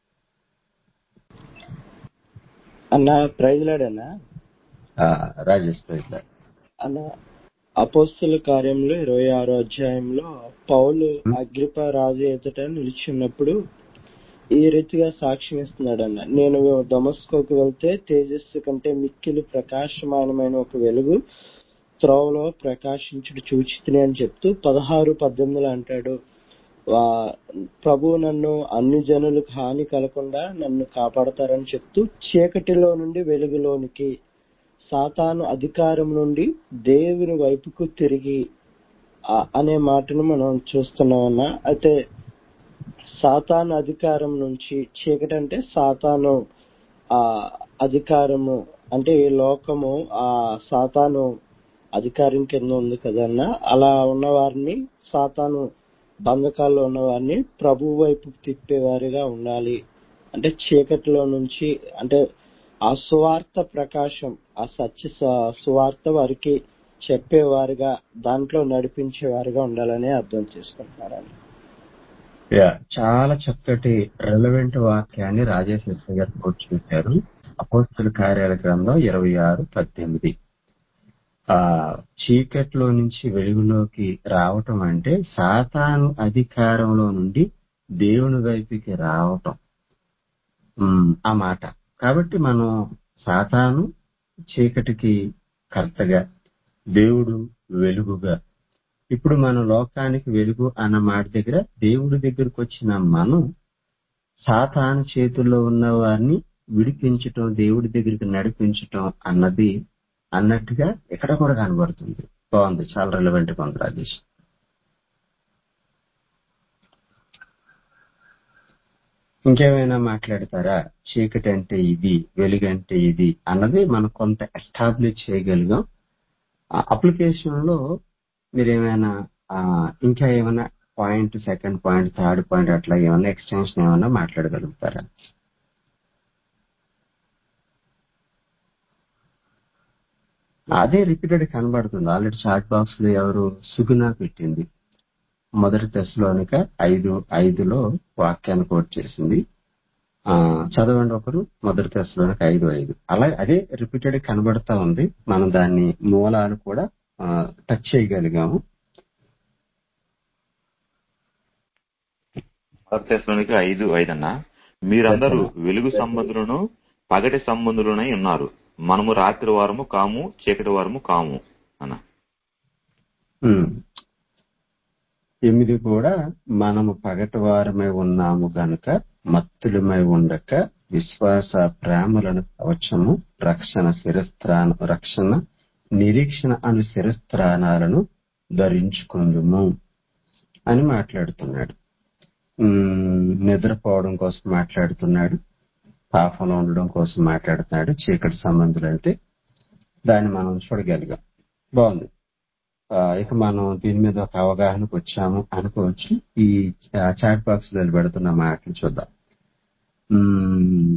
అన్న ప్రైజ్ లాడన్నా ఆ, రాజేష్ ప్రజల అన్న అపోస్తుల కార్యంలో ఇరవై ఆరో అధ్యాయంలో పౌలు అగ్రిప రాజు ఎదుట నిలిచిన్నప్పుడు ఈ రీతిగా సాక్ష్యం ఇస్తున్నాడన్న నేను దమస్కోకు వెళ్తే తేజస్సు కంటే మిక్కిలి ప్రకాశమానమైన ఒక వెలుగు త్రోవలో ప్రకాశించుడు చూచితిని అని చెప్తూ పదహారు పద్దెనిమిదిలో అంటాడు వా- ప్రభు నన్ను అన్ని జనులకు హాని కలగకుండా నన్ను కాపాడతారని చెప్తూ చీకటిలో నుండి వెలుగులోనికి సాతాను అధికారం నుండి దేవుని వైపుకు తిరిగి ఆ- అనే మాటను మనం చూస్తున్నామన్నా అయితే సాతాను అధికారం నుంచి చీకటి అంటే సాతాను ఆ అధికారము అంటే ఈ లోకము ఆ సాతాను అధికారం కింద ఉంది కదన్నా అలా ఉన్న వారిని సాతాను బంధకాల్లో ఉన్న వారిని ప్రభు వైపు తిప్పేవారిగా ఉండాలి అంటే చీకటిలో నుంచి అంటే ఆ సువార్త ప్రకాశం ఆ సత్య సు- సువార్త వారికి చెప్పేవారుగా దాంట్లో నడిపించేవారుగా ఉండాలని అర్థం చేసుకుంటున్నారని యా, చాలా చక్కటి రెలవెంట్ వాక్యాన్ని రాజేష్ మిశ్ర గారు కోట్ చేశారు అపోస్తుల కార్యాల గ్రంథం ఇరవై ఆరు పద్దెనిమిది ఆ చీకట్లో నుంచి వెలుగులోకి రావటం అంటే సాతాను అధికారంలో నుండి దేవుని వైపుకి రావటం ఉమ్, ఆ మాట కాబట్టి మనం సాతాను చీకటికి కర్తగా దేవుడు వెలుగుగా ఇప్పుడు మన లోకానికి వెలుగు అన్న మాట దగ్గర దేవుడి దగ్గరకు వచ్చిన మనం సాతాను చేతుల్లో ఉన్న వారిని విడిపించటం దేవుడి దగ్గరికి నడిపించటం అన్నది అన్నట్టుగా ఇక్కడ కూడా కనబడుతుంది బాగుంది చాలా రిలవెంట్ గా ఉంది రాజేష్ ఇంకేమైనా మాట్లాడతారా చీకటి అంటే ఇది వెలుగు అంటే ఇది అన్నది మనం కొంత ఎస్టాబ్లిష్ చేయగలిగాం అప్లికేషన్ లో మీరు ఏమైనా ఆ, ఇంకా ఏమైనా point second point third point అట్లా ఏమైనా ఎక్స్టెన్షన్ ఏమైనా మాట్లాడగలుగుతారా అదే రిపీటెడ్ కనబడుతుంది ఆల్రెడీ చాట్ బాక్స్ లో ఎవరు సుగుణ పెట్టింది మొదటి దశలోనిక ఐదు ఐదులో వాక్యాన్ని కోట్ చేసింది ఆ చదవండి ఒకరు మొదటి దశలోనిక ఐదు ఐదు అలా అదే రిపీటెడ్ కనబడతా ఉంది మనం దాన్ని మూలాలు కూడా టచ్ చేయగలిగాము భారతదేశంలోనికి ఐదు ఐదన్న మీరందరూ వెలుగు సంబంధులను పగటి సంబంధులనై ఉన్నారు మనము రాత్రి వారము కాము చీకటి వారము కాము అన్న ఉమ్. ఎనిమిది కూడా మనము పగటి వారమై ఉన్నాము గనుక మత్తులమై ఉండక విశ్వాస ప్రేమలను కవచము రక్షణ శిరస్త్రాన రక్షణ నిరీక్షణ అను శిరస్త్రానాలను ధరించుకుందుము అని మాట్లాడుతున్నాడు ఉమ్, నిద్రపోవడం కోసం మాట్లాడుతున్నాడు పాపంలో ఉండడం కోసం మాట్లాడుతున్నాడు చీకటి సంబంధులు అంటే దాన్ని మనం చూడగలిగాం బాగుంది ఆ, ఇక మనం దీని మీద ఒక అవగాహనకు వచ్చాము అనుకోవచ్చు ఈ చాట్ బాక్స్ లో పెడుతున్న మాటలు చూద్దాం మ్మ్.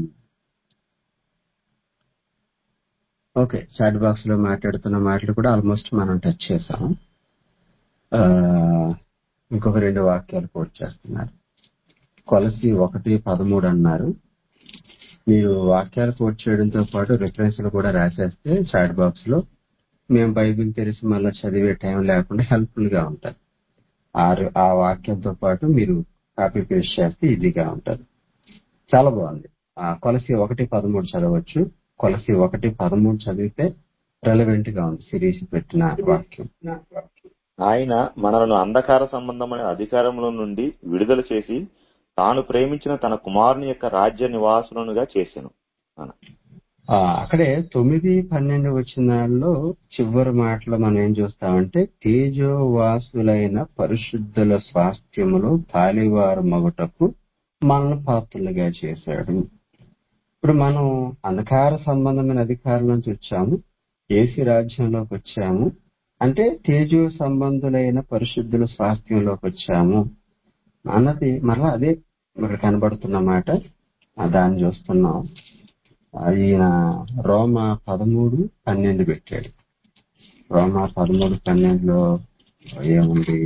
ఓకే చాట్ బాక్స్ లో మాట్లాడుతున్న మాటలు కూడా ఆల్మోస్ట్ మనం టచ్ చేసాం ఆ, ఇంకొక రెండు వాక్యాలు కోట్ చేస్తున్నారు కొలసి ఒకటి పదమూడు అన్నారు మీరు వాక్యాలు కోట్ చేయడంతో పాటు రిఫరెన్స్లు కూడా రాసేస్తే చాట్ బాక్స్ లో మేము బైబిల్ తెలిసి మళ్ళీ చదివే టైం లేకుండా హెల్ప్ఫుల్ గా ఉంటుంది ఆ రి- ఆ వాక్యంతో పాటు మీరు కాపీ పేస్ట్ చేస్తే ఈజీగా ఉంటుంది చాలా బాగుంది ఆ కొలసి ఒకటి పదమూడు చదవచ్చు కొలసి ఒకటి పదమూడు చదివితే రెలవెంట్ గా ఉంది సిరీస్ పెట్టిన వాక్యం ఆయన మనలను అంధకార సంబంధమైన అధికారంలో నుండి విడుదల చేసి తాను ప్రేమించిన తన కుమారుని యొక్క రాజ్య నివాసులనుగా చేశాను అన్న ఆ, అక్కడే తొమ్మిది పన్నెండు వచ్చినాల్లో చివరి మాటలో మనం ఏం చూస్తామంటే తేజోవాసులైన పరిశుద్ధుల స్వాస్థ్యములో పాలివారు మగుటకు మనల్ని పాత్రలుగా చేశాడు ఇప్పుడు మనం అంధకార సంబంధమైన అధికారం నుంచి వచ్చాము ఏసీ రాజ్యంలోకి వచ్చాము అంటే తేజో సంబంధులైన పరిశుద్ధుల స్వాస్థ్యంలోకి వచ్చాము అన్నది మరలా అదే ఇక్కడ కనబడుతున్న మాట ఆ, దాన్ని చూస్తున్నాం ఆ, ఈయన రోమ పదమూడు పన్నెండు పెట్టాడు రోమ పదమూడు పన్నెండులో ఏముంది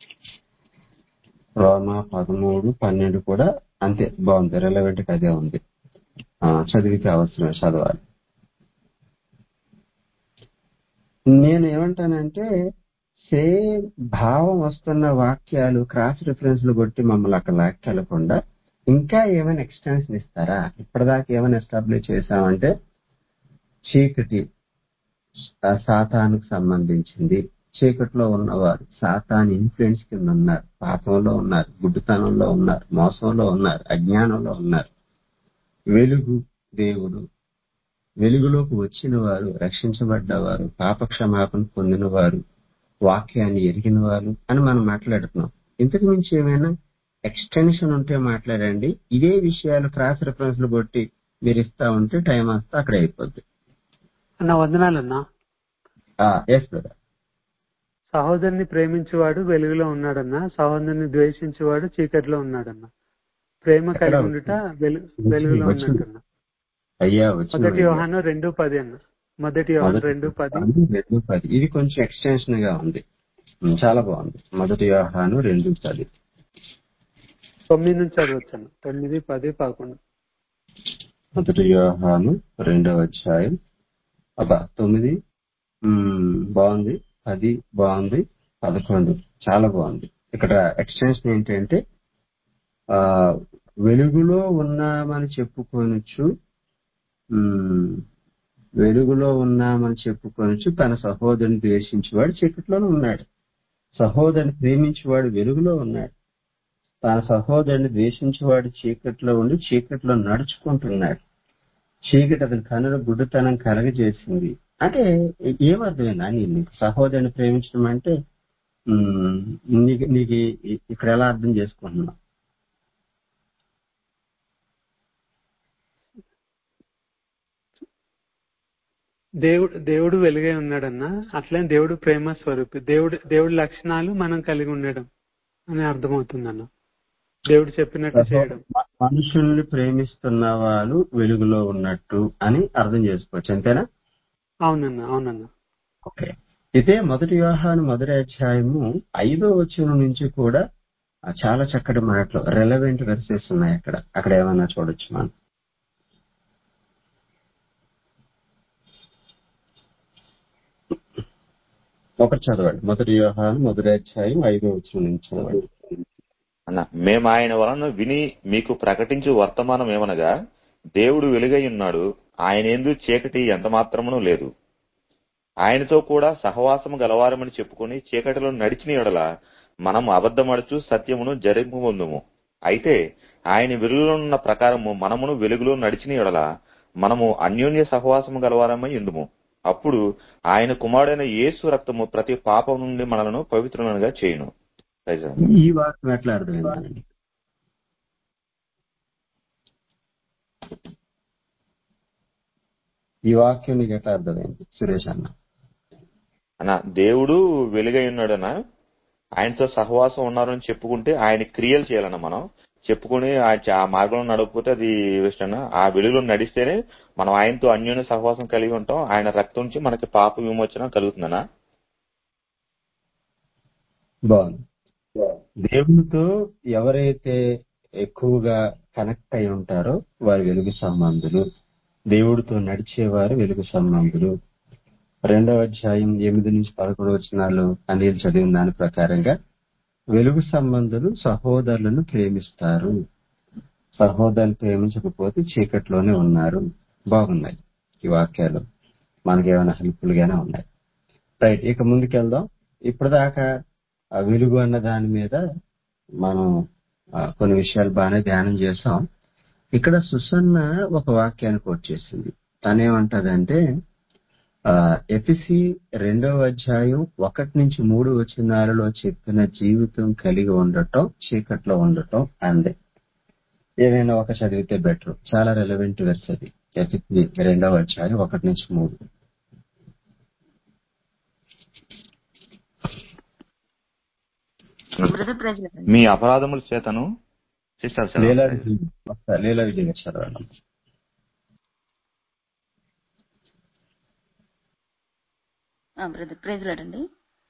రోమ పదమూడు పన్నెండు కూడా అంతే బాగుంది రెలవెంట్ గా అదే ఉంది ఆ, చదివితే అవసరమే చదవాలి నేను ఏమంటానంటే సేమ్ భావం వస్తున్న వాక్యాలు క్రాస్ రిఫరెన్స్లు కొట్టి మమ్మల్ని అక్కడ లాక్కెళ్ళకుండా ఇంకా ఏమైనా ఎక్స్టెన్షన్ ఇస్తారా ఇప్పటిదాకా ఏమైనా ఎస్టాబ్లిష్ చేశామంటే చీకటి ఆ సాతానుకు సంబంధించింది చీకటిలో ఉన్నవారు సాతాన్ ఇన్ఫ్లుయెన్స్ కింద ఉన్నారు పాపంలో ఉన్నారు గుడ్డుతనంలో ఉన్నారు మోసంలో ఉన్నారు అజ్ఞానంలో ఉన్నారు వెలుగు దేవుడు వెలుగులోకి వచ్చిన వారు రక్షించబడ్డవారు పాప క్షమాపణ పొందిన వారు వాక్యాన్ని ఎరిగిన వారు అని మనం మాట్లాడుతున్నాం ఇంతకు మించి ఏమైనా ఎక్స్టెన్షన్ ఉంటే మాట్లాడండి ఇదే విషయాలు క్రాస్ రిఫరెన్స్ కొట్టి మీరు ఇస్తా ఉంటే టైం వస్తే అక్కడ అయిపోద్ది అన్న వందనాలన్నా ఎస్ బ్రదర్ సహోదరుని ప్రేమించేవాడు వెలుగులో ఉన్నాడన్న సహోదరుని ద్వేషించేవాడు చీకటిలో ఉన్నాడన్న ప్రేమ ఎక్కడ కలిగి ఉండుట వెలు- వెలుగులో వచ్చింది. ఉన్నట్టన్న అయ్యా వచ్చిన మొదటి యోహాను రెండు పది అన్న మొదటి యోహాను మొదటి రెండు పది యోహాను రెండు పది ఇది కొంచెం ఎక్స్టెన్షన్ గా ఉంది ఉమ్, చాలా బాగుంది మొదటి వ్యవహాను రెండు పది తొమ్మిది నుంచి చదవచ్చాను తొమ్మిది పది పదకొండు మొదటి వ్యవహాను రెండవ అధ్యాయం అబ్బా తొమ్మిది ఉమ్, బాగుంది పది బాగుంది పదకొండు చాలా బాగుంది ఇక్కడ ఎక్స్టెన్షన్ ఏంటంటే ఆ వెలుగులో ఉన్నామని చెప్పుకొనొచ్చు ఉమ్, వెలుగులో ఉన్నామని చెప్పుకొనొచ్చు తన సహోదరుని ద్వేషించేవాడు చీకటిలోనే ఉన్నాడు సహోదరుని ప్రేమించేవాడు వెలుగులో ఉన్నాడు తన సహోదరుని ద్వేషించేవాడు చీకట్లో ఉండి చీకట్లో నడుచుకుంటున్నాడు చీకటి అతని కనుల గుడ్డుతనం కలగజేసింది అంటే ఏమర్థమైందా నేను సహోదరుని ప్రేమించడం అంటే ఉమ్, నీకు నీకు ఈ- ఇక్కడ ఎలా అర్థం చేసుకుంటున్నావు దేవుడు దేవుడు వెలుగై ఉన్నాడన్న అట్లనే దేవుడు ప్రేమ స్వరూపి దేవుడు దేవుడి లక్షణాలు మనం కలిగి ఉండడం అని అర్థమవుతుందన్న దేవుడు చెప్పినట్టు చేయడం మ- మనుషుల్ని ప్రేమిస్తున్న వాళ్ళు వెలుగులో ఉన్నట్టు అని అర్థం చేసుకోవచ్చు అంతేనా అవునన్న అవునన్న ఓకే అయితే మొదటి వ్యవహారం మొదటి అధ్యాయము ఐదో వచనం నుంచి కూడా ఆ చాలా చక్కటి మాటలు రెలవెంట్ వెర్సెస్ ఉన్నాయి అక్కడ అక్కడ ఏమైనా చూడొచ్చు మనం ఒకటి చదవండి మొదటి వ్యవహారం మొదటి అధ్యాయం ఐదో వచనం నుంచి చదవండి అన్న మేము ఆయన వలన విని మీకు ప్రకటించు వర్తమానం ఏమనగా దేవుడు వెలుగై ఉన్నాడు ఆయన ఎందు చీకటి ఎంత మాత్రమును లేదు ఆయనతో కూడా సహవాసము గలవారమని చెప్పుకొని చీకటిలో నడిచిన ఎడల మనం అబద్ధమడుచు సత్యమును జరిపొందుము అయితే ఆయన వెలుగులో ఉన్న ప్రకారము మనమును వెలుగులో నడిచిన ఎడల మనము అన్యోన్య సహవాసము గలవారమై ఉందుము అప్పుడు ఆయన కుమారుడైన యేసు రక్తము ప్రతి పాపం నుండి మనలను పవిత్రులుగా చేయును ప్రైజ్ లార్డ్. ఈ వాక్యం ఎట్లా అర్థమైందండి ఈ వాక్యం నీకు ఎట్లా అర్థమైంది సురేష్ అన్న అన్న దేవుడు వెలుగై ఉన్నాడన్న ఆయనతో సహవాసం ఉన్నారని చెప్పుకుంటే ఆయన క్రియలు చేయాలన్న మనం చెప్పుకుని ఆ చ- ఆ మార్గంలో నడవకపోతే అది వేస్ట్ అన్న ఆ వెలుగులో నడిస్తేనే మనం ఆయనతో అన్యోన్య సహవాసం కలిగి ఉంటాం ఆయన రక్తం నుంచి మనకి పాప విమోచన కలుగుతుందన్నా బాగుంది దేవునితో ఎవరైతే ఎక్కువగా కనెక్ట్ అయి ఉంటారో వారు వెలుగు సంబంధులు దేవుడితో నడిచేవారు వెలుగు సంబంధులు రెండవ అధ్యాయం ఎనిమిది నుంచి పదకొండు వచనాలు అనిల్ చదివిన దాని ప్రకారంగా వెలుగు సంబంధులు సహోదరులను ప్రేమిస్తారు సహోదరులు ప్రేమించకపోతే చీకట్లోనే ఉన్నారు బాగున్నాయి ఈ వాక్యాలు మనకేమైనా హెల్ప్ఫుల్ గానే ఉన్నాయి రైట్ ఇక ముందుకెళ్దాం ఇప్పటిదాకా ఆ వెలుగు అన్న దాని మీద మనం ఆ, కొన్ని విషయాలు బాగానే ధ్యానం చేసాం ఇక్కడ సుసన్న ఒక వాక్యాన్ని కోట్ చేసింది తనేమంటదంటే ఆ, ఎఫిసి రెండవ అధ్యాయం ఒకటి నుంచి మూడు వచనాలలో చెప్పిన జీవితం కలిగి ఉండటం చీకట్లో ఉండటం అంది ఏదైనా ఒక చదివితే బెటర్ చాలా రెలవెంట్ వెర్స్ అది ఎఫిసి రెండవ అధ్యాయం ఒకటి నుంచి మూడు బ్రదర్ ప్రైజ్ లేదండి మీ అపరాధముల చేతను సిస్టర్ లీలా విజయ్ ఒకసారి లీలా విజయ్ గారు చదవండి బ్రదర్ ప్రైజ్ లేదండి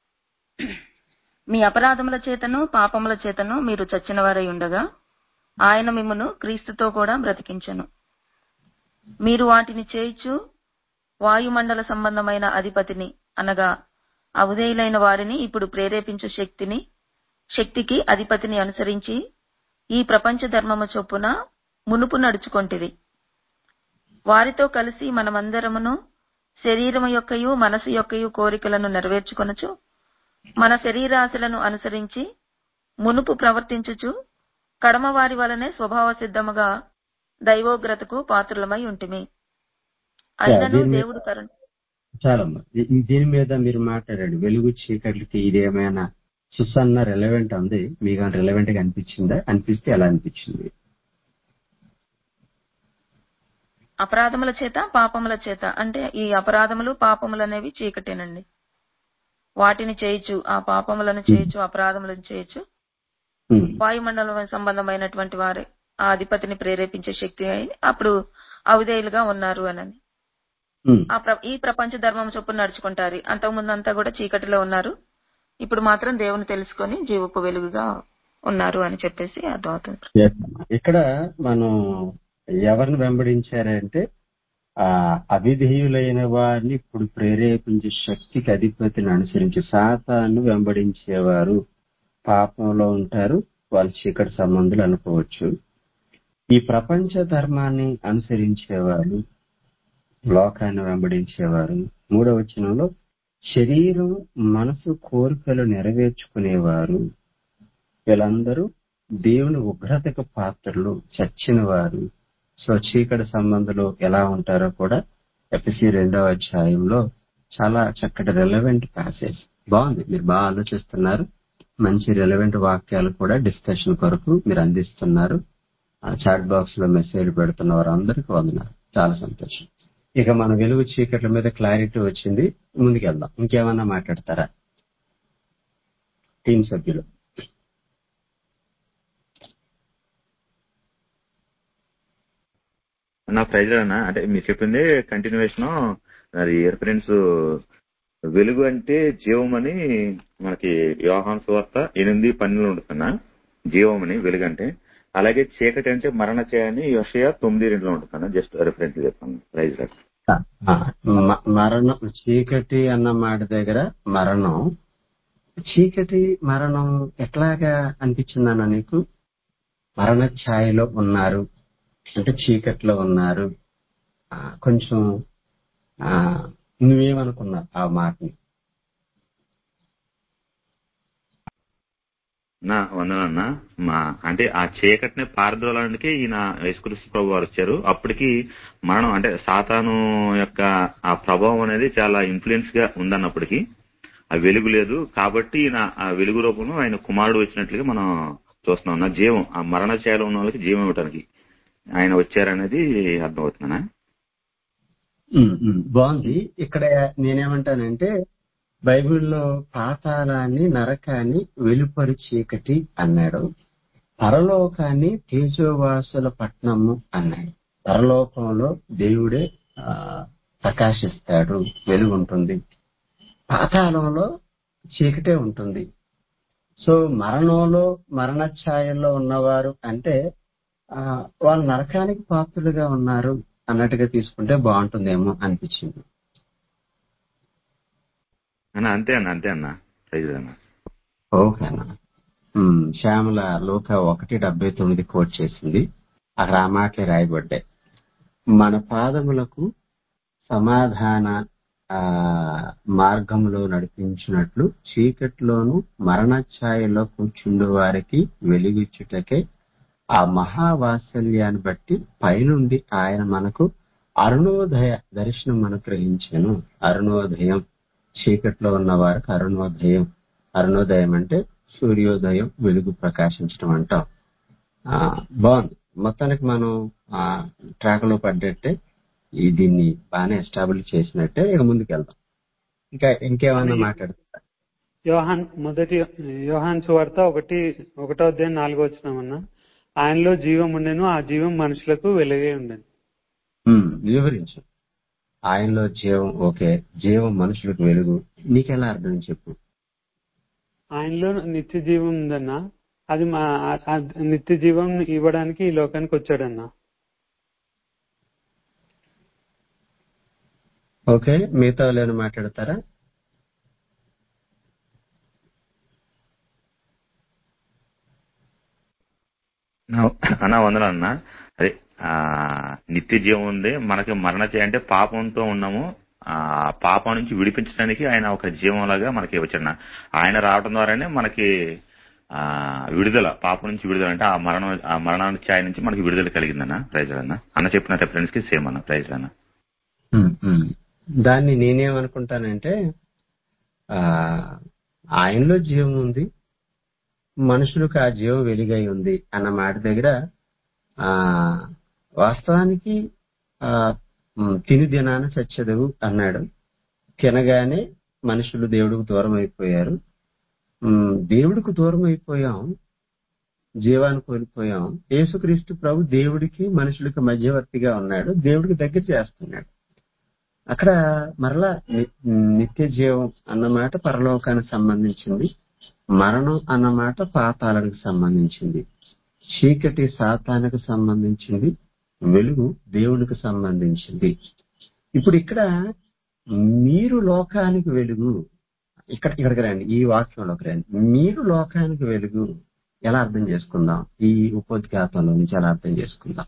మీ అపరాధముల చేతను పాపముల చేతను మీరు చచ్చిన వారై ఉండగా ఆయన మిమ్మును క్రీస్తుతో కూడా బ్రతికించను మీరు వాటిని చేయిచు వాయుమండల సంబంధమైన అధిపతిని అనగా అవధేయులైన వారిని ఇప్పుడు ప్రేరేపించు శక్తిని శక్తికి అధిపతిని అనుసరించి ఈ ప్రపంచ ధర్మము చొప్పున మునుపు నడుచుకొంటిరి వారితో కలిసి మనమందరమును శరీరము యొక్కయు మనసు యొక్కయు కోరికలను నెరవేర్చుకొనచ్చు మన శరీరాశలను అనుసరించి మునుపు ప్రవర్తించుచు కడమ వారి వలనే స్వభావ సిద్ధముగా దైవోగ్రతకు పాత్రులమై ఉంటిమి అయినను దీని మీద- దేవుడు కరుణ చాలమ్మా ఈ- ఈ దీని మీద మీరు మాట్లాడండి వెలుగు చీకట్లకి ఇది ఏమైనా సుసన్న రెలవెంట్ ఉంది మీకు రెలవెంట్ గా అనిపించిందా అనిపిస్తే ఎలా అనిపించింది అపరాధముల చేత పాపముల చేత అంటే ఈ అపరాధములు పాపములు అనేవి చీకటేనండి వాటిని చేయొచ్చు ఆ పాపములను చేయొచ్చు అపరాధములను చేయొచ్చు ఉమ్, వాయుమండలం సంబంధమైనటువంటి వారే ఆ అధిపతిని ప్రేరేపించే శక్తి అయి అప్పుడు అవిధేయులుగా ఉన్నారు అని ఉమ్, ఆ ప్ర- ఈ ప్రపంచ ధర్మం చొప్పున నడుచుకుంటారు అంతకుముందు అంతా కూడా చీకటిలో ఉన్నారు ఇప్పుడు మాత్రం దేవుని తెలుసుకొని జీవపు వెలుగుగా ఉన్నారు అని చెప్పేసి అర్థమవుతుంది yes అమ్మా. ఇక్కడ మనం ఎవరిని వెంబడించారంటే ఆ అవిధేయులైన వారిని ఇప్పుడు ప్రేరేపించే శక్తికి అధిపతిని అనుసరించి సాతాను వెంబడించేవారు పాపంలో ఉంటారు వాళ్ళు చీకటి సంబంధులు అనుకోవచ్చు ఈ ప్రపంచ ధర్మాన్ని అనుసరించేవారు లోకాన్ని వెంబడించేవారు మూడవ వచనంలో శరీరం మనసు కోరికలు నెరవేర్చుకునేవారు వీళ్ళందరూ దేవుని ఉగ్రతకు పాత్రలు చచ్చిన వారు సో చీకటి సంబంధులు ఎలా ఉంటారో కూడా ఎపిసి రెండవ అధ్యాయంలో చాలా చక్కటి రెలవెంట్ ప్యాసేజ్ బాగుంది మీరు బాగా ఆలోచిస్తున్నారు మంచి రెలవెంట్ వాక్యాలు కూడా డిస్కషన్ కొరకు మీరు అందిస్తున్నారు చాట్ బాక్స్ లో మెసేజ్ పెడుతున్న వారందరికీ వందనాలు చాలా సంతోషం ఇక మన వెలుగు చీకట్ల మీద క్లారిటీ వచ్చింది ముందుకెళ్దాం ఇంకేమన్నా మాట్లాడతారా టీం సభ్యులు నా ప్రైజ్ అన్న అంటే మీరు చెప్పింది కంటిన్యూవేషన్ అది రిఫరెన్స్ వెలుగు అంటే జీవం అని మనకి వ్యవహాన్ సువార్త ఎనిమిది పన్నెండులో ఉంటుందన్న జీవం అని వెలుగు అంటే అలాగే చీకటి అంటే మరణ చేయని యోషయ తొమ్మిది రెండులో ఉంటుందన్న జస్ట్ రిఫరెన్స్ చెప్తాను ప్రైజ్ లాగా ఆ, మ- మరణం చీకటి అన్న మాట దగ్గర మరణం చీకటి మరణం ఎట్లాగా అనిపించిందన్న నీకు మరణ ఛాయలో ఉన్నారు అంటే చీకట్లో ఉన్నారు ఆ, కొంచెం ఆ, నువ్వేమనుకున్నావు ఆ మాటని నా వందనన్న మా అంటే ఆ చీకటిని పారద్రోలానికి ఈయన యేసుక్రీస్తు ప్రభు వారు వచ్చారు అప్పటికి మరణం అంటే సాతాను యొక్క ఆ ప్రభావం అనేది చాలా ఇన్ఫ్లుయెన్స్ గా ఉందన్నప్పటికీ ఆ వెలుగు లేదు కాబట్టి ఈయన ఆ వెలుగు రూపంలో ఆయన కుమారుడు వచ్చినట్లుగా మనం చూస్తున్నాం నా జీవం ఆ మరణ ఛాయలో ఉన్న వాళ్ళకి జీవం ఇవ్వడానికి ఆయన వచ్చారనేది అర్థమవుతుందనా ఉమ్, ఉమ్, బాగుంది ఇక్కడ నేనేమంటానంటే బైబిల్లో పాతాళాన్ని నరకాన్ని వెలుపరి చీకటి అన్నాడు పరలోకాన్ని తేజోవాసుల పట్నము అన్నాడు పరలోకంలో దేవుడే ఆ, ప్రకాశిస్తాడు వెలుగు ఉంటుంది పాతాళంలో చీకటే ఉంటుంది సో మరణంలో మరణ ఛాయల్లో ఉన్నవారు అంటే ఆ, వాళ్ళు నరకానికి పాత్రులుగా ఉన్నారు అన్నట్టుగా తీసుకుంటే బాగుంటుందేమో అనిపించింది అన్న అంతే అన్న అంతే అన్న ప్రైజ్ అన్న ఓకేనా ఉమ్, శ్యామల లోక ఒకటి డెబ్బై తొమ్మిది కోట్ చేసింది అక్కడ ఆ మాటలే రాయబడ్డాయి మన పాదములకు సమాధాన ఆ మార్గంలో నడిపించినట్లు చీకట్లోను మరణ ఛాయలో కూర్చుండు వారికి వెలిగిచ్చుటకే ఆ మహావాత్సల్యాన్ని బట్టి పైనుండి ఆయన మనకు అరుణోదయ దర్శనం అనుగ్రహించాను అరుణోదయం చీకట్లో ఉన్న వారికి అరుణోదయం అరుణోదయం అంటే సూర్యోదయం వెలుగు ప్రకాశించడం అంటాం ఆ, బాగుంది మొత్తానికి మనం ఆ ట్రాక్ లో పడ్డట్టే ఈ దీన్ని బాగానే ఎస్టాబ్లిష్ చేసినట్టే ఇక ముందుకు వెళ్దాం ఇంకా ఇంకేమన్నా మాట్లాడుతుందా యోహాన్ మొదటి యోహాన్ సువార్త ఒకటి ఒకటో అధ్యాయం నాలుగో వచ్చినామన్నా ఆయనలో జీవం ఉండెను ఆ జీవం మనుషులకు వెలుగే ఉండెను ఉమ్, వివరించు ఆయనలో జీవం ఓకే జీవం మనుషులకు వెలుగు నీకెలా అర్థం చెప్పు ఆయనలో నిత్య జీవం ఉందన్న అది మా ఆ- ఆ నిత్య జీవం ఇవ్వడానికి ఈ లోకానికి వచ్చాడన్న ఓకే మిగతా వాళ్ళు ఏమైనా మాట్లాడతారా అన్న వందలు అన్న అదే ఆ నిత్య జీవం ఉంది మనకి మరణ చే- అంటే పాపంతో ఉన్నాము ఆ పాపం నుంచి విడిపించడానికి ఆయన ఒక జీవంలాగా మనకి వచ్చాడు ఆయన రావడం ద్వారానే మనకి ఆ విడుదల పాపం నుంచి విడుదల అంటే ఆ మరణం ఆ మరణానికి ఛాయ నుంచి మనకి విడుదల కలిగిందన్న ప్రైజ్ అన్న అన్న చెప్పిన రెఫరెన్స్ కి సేమ్ అన్న ప్రైజ్ అన్న ఉమ్, ఉమ్. దాన్ని నేనేమనుకుంటానంటే ఆ ఆయనలో జీవం ఉంది మనుషులకు ఆ జీవం వెలుగై ఉంది అన్న మాట దగ్గర ఆ వాస్తవానికి ఆ ఉమ్, తిని దినాన చచ్చదవు అన్నాడు తినగానే మనుషులు దేవుడికి దూరం అయిపోయారు ఉమ్, దేవుడికి దూరం అయిపోయాం జీవాన్ని కోల్పోయాం యేసుక్రీస్తు ప్రభు దేవుడికి మనుషులకి మధ్యవర్తిగా ఉన్నాడు దేవుడికి దగ్గర చేస్తున్నాడు అక్కడ మరలా ని- నిత్య జీవం అన్నమాట పరలోకానికి సంబంధించింది మరణం అన్నమాట పాతాలకు సంబంధించింది చీకటి సాతానికి సంబంధించింది వెలుగు దేవునికి సంబంధించింది ఇప్పుడు ఇక్కడ మీరు లోకానికి వెలుగు ఇక్కడ ఇక్కడికి రండి ఈ వాక్యంలోకి రండి మీరు లోకానికి వెలుగు ఎలా అర్థం చేసుకుందాం ఈ ఉపోద్ఘాతంలో నుంచి ఎలా అర్థం చేసుకుందాం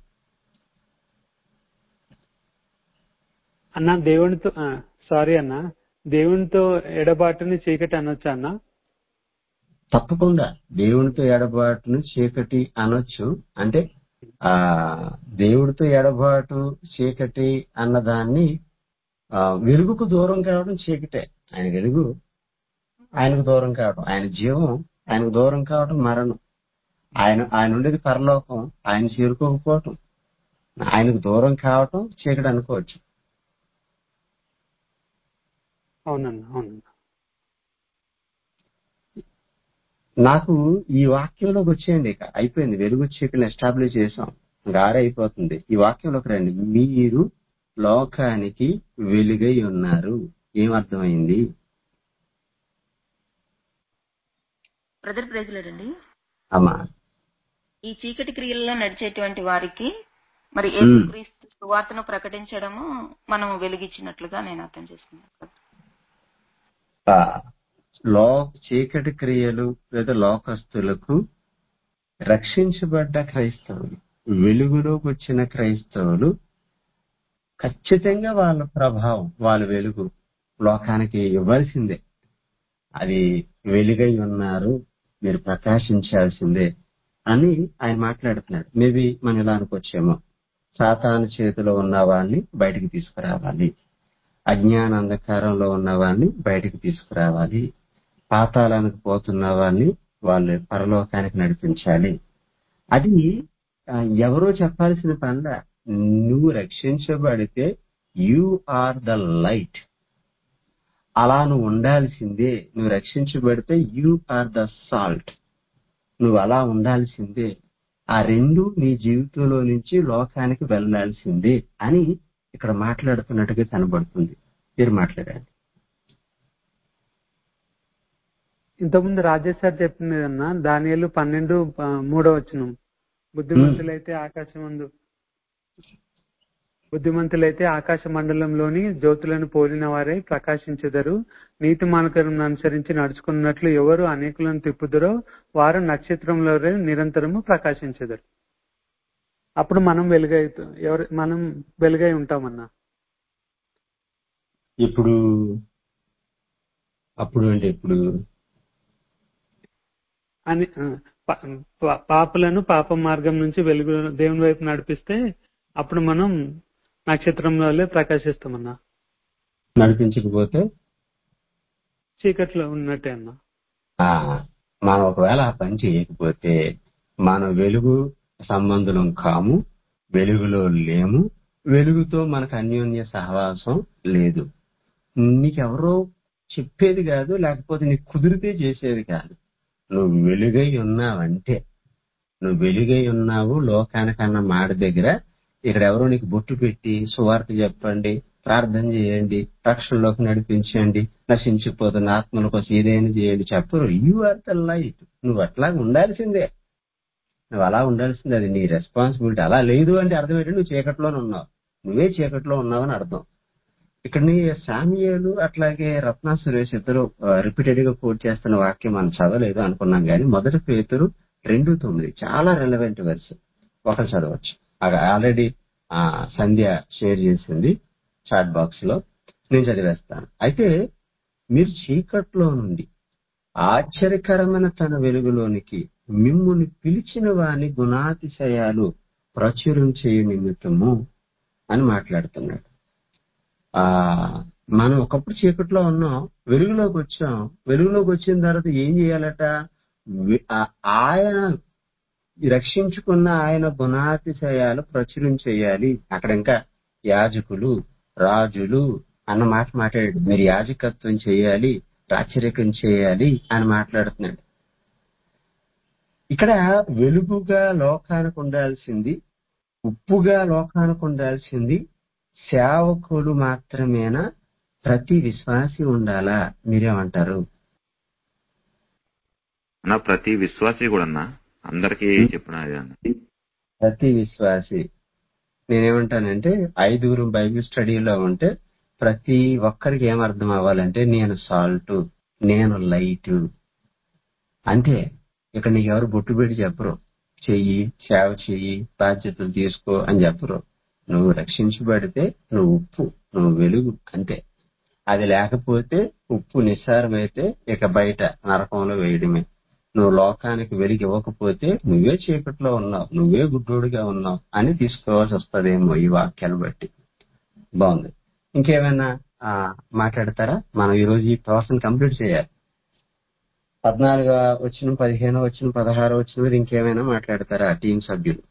అన్న దేవునితో సారీ అన్న దేవునితో ఎడబాటుని చీకటి అనొచ్చా అన్న తప్పకుండా దేవునితో ఎడబాటును చీకటి అనొచ్చు అంటే ఆ దేవుడితో ఎడబాటు చీకటి అన్నదాన్ని ఆ, వెలుగుకు దూరం కావడం చీకటే ఆయన వెలుగు ఆయనకు దూరం కావడం ఆయన జీవం ఆయనకు దూరం కావడం మరణం ఆయన ఆయన ఉండేది పరలోకం ఆయన చేరుకోకపోవటం ఆయనకు దూరం కావటం చీకటి అనుకోవచ్చు అవునన్న అవునన్న నాకు ఈ వాక్యంలోకి వచ్చేయండి ఇక అయిపోయింది వెలుగు చీకటిని ఎస్టాబ్లిష్ చేసాం గారే అయిపోతుంది ఈ వాక్యంలోకి రండి మీరు లోకానికి వెలుగై ఉన్నారు ఏమర్థమైంది బ్రదర్ ప్రైజ్లేడండి అమ్మా ఈ చీకటి క్రియల్లో నడిచేటువంటి వారికి మరి మ్మ్. యేసుక్రీస్తు సువార్తను ప్రకటించడము మనం వెలిగించినట్లుగా నేను అర్థం చేసుకున్నాను ఆ, లో చీకటి క్రియలు లేదా లోకస్తులకు రక్షించబడ్డ క్రైస్తవులు వెలుగులోకి వచ్చిన క్రైస్తవులు ఖచ్చితంగా వాళ్ళ ప్రభావం వాళ్ళ వెలుగు లోకానికి ఇవ్వాల్సిందే అది వెలుగై ఉన్నారు మీరు ప్రకాశించాల్సిందే అని ఆయన మాట్లాడుతున్నాడు మేబీ మనం ఇలా అనుకోవచ్చేమో సాతాను చేతిలో ఉన్న వాళ్ళని బయటికి తీసుకురావాలి అజ్ఞాన అంధకారంలో ఉన్న వాళ్ళని బయటికి తీసుకురావాలి పాతాళానికి పోతున్న వాళ్ళని వాళ్ళు పరలోకానికి నడిపించాలి అది ఆ, ఎవరో చెప్పాల్సిన పనిలా నువ్వు రక్షించబడితే యు ఆర్ ద లైట్ అలా నువ్వు ఉండాల్సిందే నువ్వు రక్షించబడితే యు ఆర్ ద సాల్ట్ నువ్వు అలా ఉండాల్సిందే ఆ రెండు నీ జీవితంలో నుంచి లోకానికి వెళ్ళాల్సిందే అని ఇక్కడ మాట్లాడుతున్నట్టుగా కనబడుతుంది మీరు మాట్లాడండి ఇంతకుముందు రాజేష్ సార్ చెప్పింది అన్న దానియలు పన్నెండు ప- మూడో వచనం బుద్ధిమంతులైతే ఆకాశం ముందు బుద్ధిమంతులైతే ఆకాశ మండలంలోని జ్యోతులను పోలిన వారే ప్రకాశించెదరు నీతి మార్గం అనుసరించి నడుచుకున్నట్లు ఎవరు అనేకులను తిప్పుదరో వారు నక్షత్రంలో నిరంతరము ప్రకాశించెదరు అప్పుడు మనం వెలుగై ఎవరు మనం వెలుగై ఉంటామన్నా ఇప్పుడు అప్పుడు అంటే ఇప్పుడు అని ఆ, పా- పా- పాపులను పాప మార్గం నుంచి వెలుగు దేవుని వైపు నడిపిస్తే అప్పుడు మనం నక్షత్రంలో వల్లే ప్రకాశిస్తామన్నా నడిపించకపోతే చీకట్లో ఉన్నట్టే అన్నా ఆ, మనం ఒకవేళ ఆ పని చేయకపోతే మన వెలుగు సంబంధులం కాము వెలుగులో లేము వెలుగుతో మనకు అన్యోన్య సహవాసం లేదు నీకెవరో చెప్పేది కాదు లేకపోతే నీకు కుదిరితే చేసేది కాదు నువ్వు వెలుగై ఉన్నావంటే నువ్వు వెలుగై ఉన్నావు లోకానికన్న మాట దగ్గర ఇక్కడ ఎవరో నీకు బొట్టు పెట్టి సువార్త చెప్పండి ప్రార్థన చేయండి రక్షణలోకి నడిపించండి నశించిపోతున్న ఆత్మల కోసం ఏదైనా చేయండి చెప్పరు యు ఆర్ ద లైట్ నువ్వు అట్లా ఉండాల్సిందే నువ్వు అలా ఉండాల్సిందే అది నీ రెస్పాన్సిబిలిటీ అలా లేదు అంటే అర్థం ఏంటంటే నువ్వు చీకట్లోనే ఉన్నావు నువ్వే చీకట్లో ఉన్నావని అర్థం ఇక్కడ నీ సామ్యాలు అట్లాగే రత్నా సురేష్ ఇద్దరు రిపీటెడ్ గా కోట్ చేస్తున్న వాక్యం మనం చదవలేదు అనుకున్నాం కానీ మొదటి పేతురు రెండు తొమ్మిది చాలా రెలవెంట్ వర్స్ ఒకరు చదవచ్చు ఆల్రెడీ సంధ్య షేర్ చేసింది చాట్ బాక్స్ లో నేను చదివేస్తాను అయితే మీరు చీకట్లో నుండి ఆశ్చర్యకరమైన తన వెలుగులోనికి మిమ్ముని పిలిచిన వాని గుణాతిశయాలు ప్రచురం చేయు నిమిత్తము అని మాట్లాడుతున్నాడు ఆ మనం ఒకప్పుడు చీకట్లో ఉన్నాం వెలుగులోకి వచ్చాం వెలుగులోకి వచ్చిన తర్వాత ఏం చేయాలట వి- ఆ- ఆయన రక్షించుకున్న ఆయన గుణాతిశయాలు ప్రచురం చేయాలి అక్కడ ఇంకా యాజకులు రాజులు అన్న మాట మాట్లాడాడు మీరు యాజకత్వం చేయాలి రాచరికం చేయాలి అని మాట్లాడుతున్నాడు ఇక్కడ వెలుగుగా లోకానికి ఉండాల్సింది ఉప్పుగా లోకానికి ఉండాల్సింది సేవకులు మాత్రమేనా ప్రతి విశ్వాసి ఉండాలా మీరేమంటారు అన్న ప్రతి విశ్వాసి కూడా అన్న అందరికీ చెప్పిన అదే అన్న ప్రతి విశ్వాసి నేనేమంటానంటే ఐదుగురు బైబిల్ స్టడీలో ఉంటే ప్రతి ఒక్కరికి ఏం అర్థం అవ్వాలంటే నేను సాల్ట్ నేను లైట్ అంతే ఇక్కడ నీకు ఎవరు బొట్టు పెట్టి చెప్పరు చెయ్యి సేవ చెయ్యి బాధ్యతలు తీసుకో అని చెప్పరు నువ్వు రక్షించబడితే నువ్వు ఉప్పు నువ్వు వెలుగు అంతే అది లేకపోతే ఉప్పు నిస్సారమైతే ఇక బయట నరకంలో వేయడమే నువ్వు లోకానికి వెలిగి ఇవ్వకపోతే నువ్వే చీకట్లో ఉన్నావు నువ్వే గుడ్డోడిగా ఉన్నావు అని తీసుకోవాల్సి వస్తుందేమో ఈ వాక్యాలు బట్టి బాగుంది ఇంకేమైనా ఆ, మాట్లాడతారా మనం ఈ రోజు ఈ ప్రాసెస్ కంప్లీట్ చేయాలి పద్నాలుగు వచ్చిన పదిహేను వచ్చిన పదహారు వచ్చిన మీద ఇంకేమైనా మాట్లాడతారా టీం సభ్యులు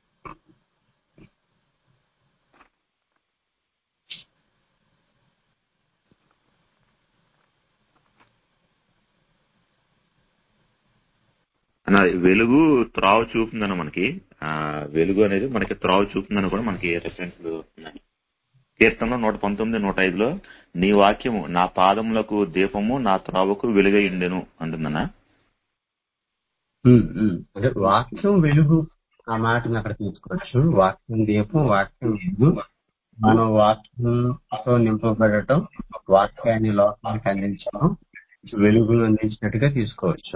అన్న వెలుగు త్రావు చూపుందన్న మనకి ఆ వెలుగు అనేది మనకి త్రావు చూపుందని కూడా మనకి రెఫరెన్స్ ఉన్నాయి కీర్తనలో నూట పంతొమ్మిది నూట ఐదులో నీ వాక్యము నా పాదములకు దీపము నా త్రావుకు వెలుగై ఉండెను అంటుందన్నా ఉమ్, ఉమ్. అంటే వాక్యం వెలుగు ఆ మాటను అక్కడ తీసుకోవచ్చు వాక్యం దీపం వాక్యం వెలుగు మనం వాక్యంతో నింపబడటం వాక్యాన్ని లోకానికి అందించడం వెలుగును అందించినట్టుగా తీసుకోవచ్చు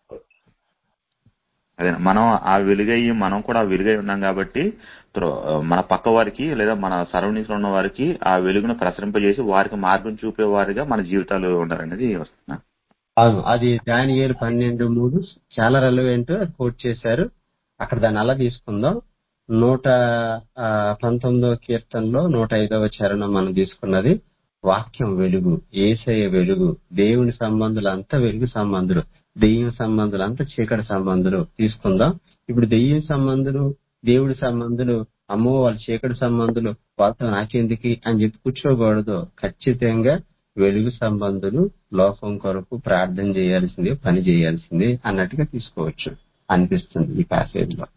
అదే మనం ఆ వెలుగయ్యి మనం కూడా ఆ వెలుగై ఉన్నాం కాబట్టి త్రో- మన పక్క వారికి లేదా మన సరౌండింగ్స్ లో ఉన్న వారికి ఆ వెలుగును ప్రసరింపజేసి వారికి మార్గం చూపే వారిగా మన జీవితాలు ఉండాలనేది వస్తున్నా అవును అది దానియేలు పన్నెండు మూడు చాలా రెలవెంట్ కోట్ చేశారు అక్కడ దాన్ని అలా తీసుకుందాం నూట ఆ, పంతొమ్మిదవ కీర్తనలో నూట ఐదవ చరణం మనం తీసుకున్నది వాక్యం వెలుగు ఏసయ వెలుగు దేవుని సంబంధులు అంతా వెలుగు సంబంధులు దెయ్యం సంబంధులు అంతా చీకటి సంబంధులు తీసుకుందాం ఇప్పుడు దెయ్యం సంబంధులు దేవుడి సంబంధులు అమ్మో వాళ్ళ చీకటి సంబంధులు వాళ్ళతో నాకెందుకు అని చెప్పి కూర్చోకూడదు ఖచ్చితంగా వెలుగు సంబంధులు లోకం కొరకు ప్రార్థన చేయాల్సిందే పని చేయాల్సిందే అన్నట్టుగా తీసుకోవచ్చు అనిపిస్తుంది ఈ ప్యాసేజ్ లో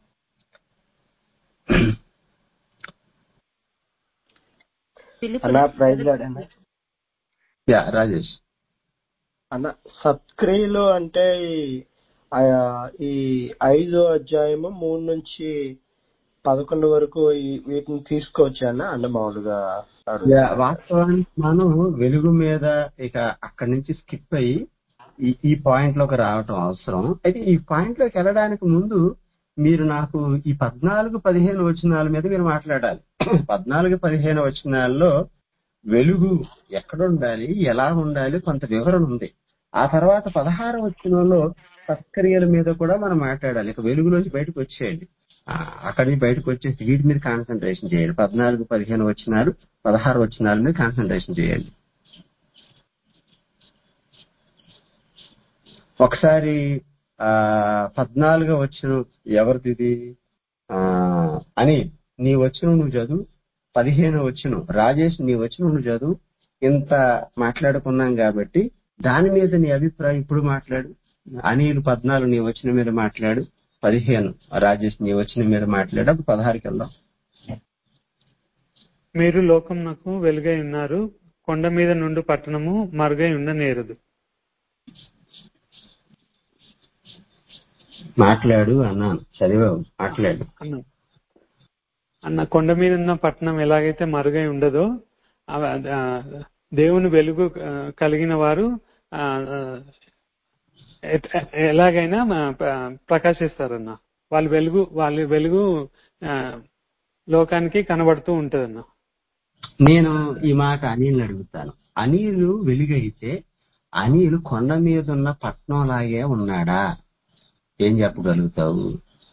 ఫిలిప్ అన్నా ప్రైజ్ లాడన్నా యా రాజేష్ అన్న సత్క్రియలు అంటే ఈ- ఆ, ఈ ఐదో అధ్యాయము మూడు నుంచి పదకొండు వరకు ఈ- వీటిని తీసుకోవచ్చా అన్న అంటే మామూలుగా అడుగు- యా, వాస్తవానికి మనం వెలుగు మీద ఇక అక్కడి నుంచి స్కిప్ అయ్యి ఈ ఈ పాయింట్ లోకి రావటం అవసరం అయితే ఈ పాయింట్ లోకి వెళ్ళడానికి ముందు మీరు నాకు ఈ పద్నాలుగు పదిహేను వచనాల మీద మీరు మాట్లాడాలి పద్నాలుగు పదిహేను వచనాల్లో వెలుగు ఎక్కడ ఉండాలి ఎలా ఉండాలి కొంత వివరణ ఉంది ఆ తర్వాత పదహారు వచనంలో సత్క్రియల మీద కూడా మనం మాట్లాడాలి ఇక వెలుగులోంచి బయటకు వచ్చేయండి ఆ, అక్కడి నుంచి బయటకు వచ్చేసి వీటి మీద కాన్సన్ట్రేషన్ చేయండి పద్నాలుగు పదిహేను వచ్చినాలు పదహారు వచ్చినాల మీద కాన్సన్ట్రేషన్ చేయండి ఒకసారి ఆ పద్నాలుగో వచ్చిన ఎవరిది ఇది ఆ అని నీ వచ్చిన నువ్వు చదువు పదిహేను వచ్చిన రాజేష్ నీ వచ్చిన నువ్వు చదువు ఇంత మాట్లాడుకున్నాం కాబట్టి దాని మీద నీ అభిప్రాయం ఇప్పుడు మాట్లాడు అనిల్ పద్నాలుగు నీ వచ్చిన మీద మాట్లాడు పదిహేను రాజేష్ నీ వచ్చిన మీద మాట్లాడు అప్పుడు పదహారుకి వెళ్దాం మీరు లోకమునకు వెలుగై ఉన్నారు కొండ మీద నుండి పట్టణము మరుగై ఉండనేరదు మాట్లాడు అన్నాను చదివావు మాట్లాడు అన్న అన్న కొండ మీద ఉన్న పట్టణం ఎలాగైతే మరుగై ఉండదో ఆ- ఆ దేవుని వెలుగు ఆ, కలిగిన వారు ఆ, ఆ, ఎట్- ఎలాగైనా మా- ప్ర- ప్రకాశిస్తారన్న వాళ్ళ వెలుగు వాళ్ళ వెలుగు ఆ, లోకానికి కనబడుతూ ఉంటదన్న నేను ఈ మాట అనిల్ని అడుగుతాను అనిలు వెలుగైతే అనిలు కొండ మీద ఉన్న పట్నం లాగే ఉన్నాడా ఏం చెప్పగలుగుతావు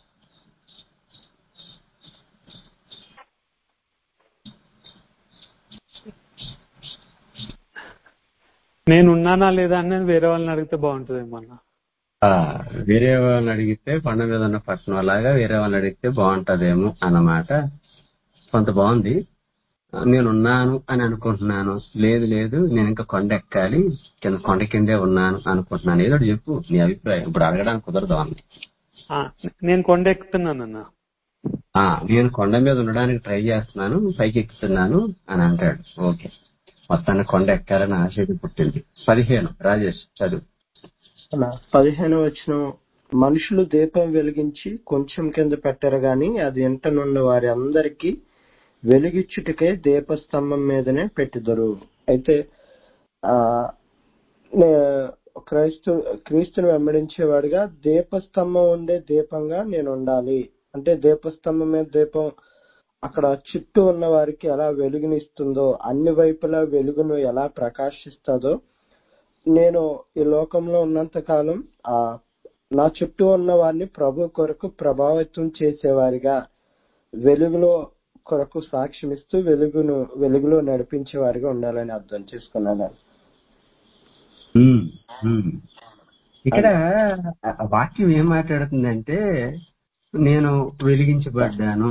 నేను ఉన్నానా లేదా అనేది వేరే వాళ్ళని అడిగితే బాగుంటుందేమో అన్న ఆ, వేరే వాళ్ళని అడిగితే కొండ మీద ఉన్న పట్టణం లాగా వేరే వాళ్ళని అడిగితే బాగుంటదేమో అన్నమాట కొంత బాగుంది ఆ, నేనున్నాను అని అనుకుంటున్నాను లేదు లేదు నేను ఇంకా కొండ ఎక్కాలి కింద కొండ కిందే ఉన్నాను అనుకుంటున్నాను ఏదో ఒకటి చెప్పు నీ అభిప్రాయం ఇప్పుడు అడగడానికి కుదరదు అని ఆ, నేను కొండ ఎక్కుతున్నానన్న ఆ నేను కొండ మీద ఉండడానికి ట్రై చేస్తున్నాను పైకి ఎక్కుతున్నాను అని అంటాడు ఓకే మొత్తాన్ని కొండ ఎక్కాలని ఆశకి పుట్టింది పదిహేను రాజేష్ చదువు అలా పదిహేను వచ్చిన మనుషులు దీపం వెలిగించి కొంచెం కింద పెట్టరు గాని అది ఇంటనున్న వారి అందరికీ వెలిగిచ్చుటకే దీపస్తంభం మీదనే పెట్టుదరు అయితే ఆ నే- క్రైస్తు క్రీస్తుని వెంబడించేవాడిగా దీపస్తంభం ఉండే దీపంగా నేను ఉండాలి అంటే దీపస్తంభం మీద దీపం అక్కడ చుట్టూ ఉన్న వారికి ఎలా వెలుగునిస్తుందో అన్ని వైపులా వెలుగును ఎలా ప్రకాశిస్తుందో నేను ఈ లోకంలో ఉన్నంత కాలం ఆ నా చుట్టూ ఉన్న వారిని ప్రభు కొరకు ప్రభావితం చేసేవారిగా వెలుగులో కొరకు సాక్ష్యం ఇస్తూ వెలుగును వెలుగులో నడిపించే వారిగా ఉండాలని అర్థం చేసుకున్నాను ఉమ్, ఉమ్. ఇక్కడ ఆ వాక్యం ఏం మాట్లాడుతుందంటే నేను వెలిగించబడ్డాను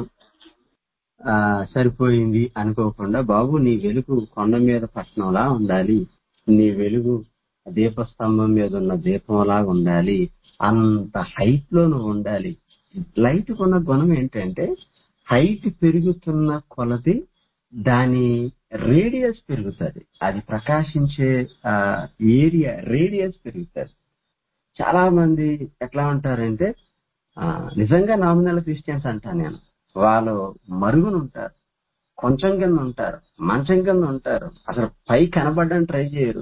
ఆ సరిపోయింది అనుకోకుండా బాబు నీ వెలుగు కొండ మీద పట్టణంలా ఉండాలి నీ వెలుగు దీపస్తంభం మీద ఉన్న దీపంలా ఉండాలి అంత హైట్ లో నువ్వు ఉండాలి లైట్ కొన్న గుణం ఏంటంటే హైట్ పెరుగుతున్న కొలది దాని రేడియస్ పెరుగుతుంది అది ప్రకాశించే ఆ ఏరియా రేడియస్ పెరుగుతుంది చాలా మంది ఎట్లా ఉంటారంటే ఆ, నిజంగా నామినల్ క్రిస్టియన్స్ అంటాను నేను వాళ్ళు మరుగున ఉంటారు కొంచెం కింద ఉంటారు మంచం కింద ఉంటారు అసలు పై కనబడడానికి ట్రై చేయరు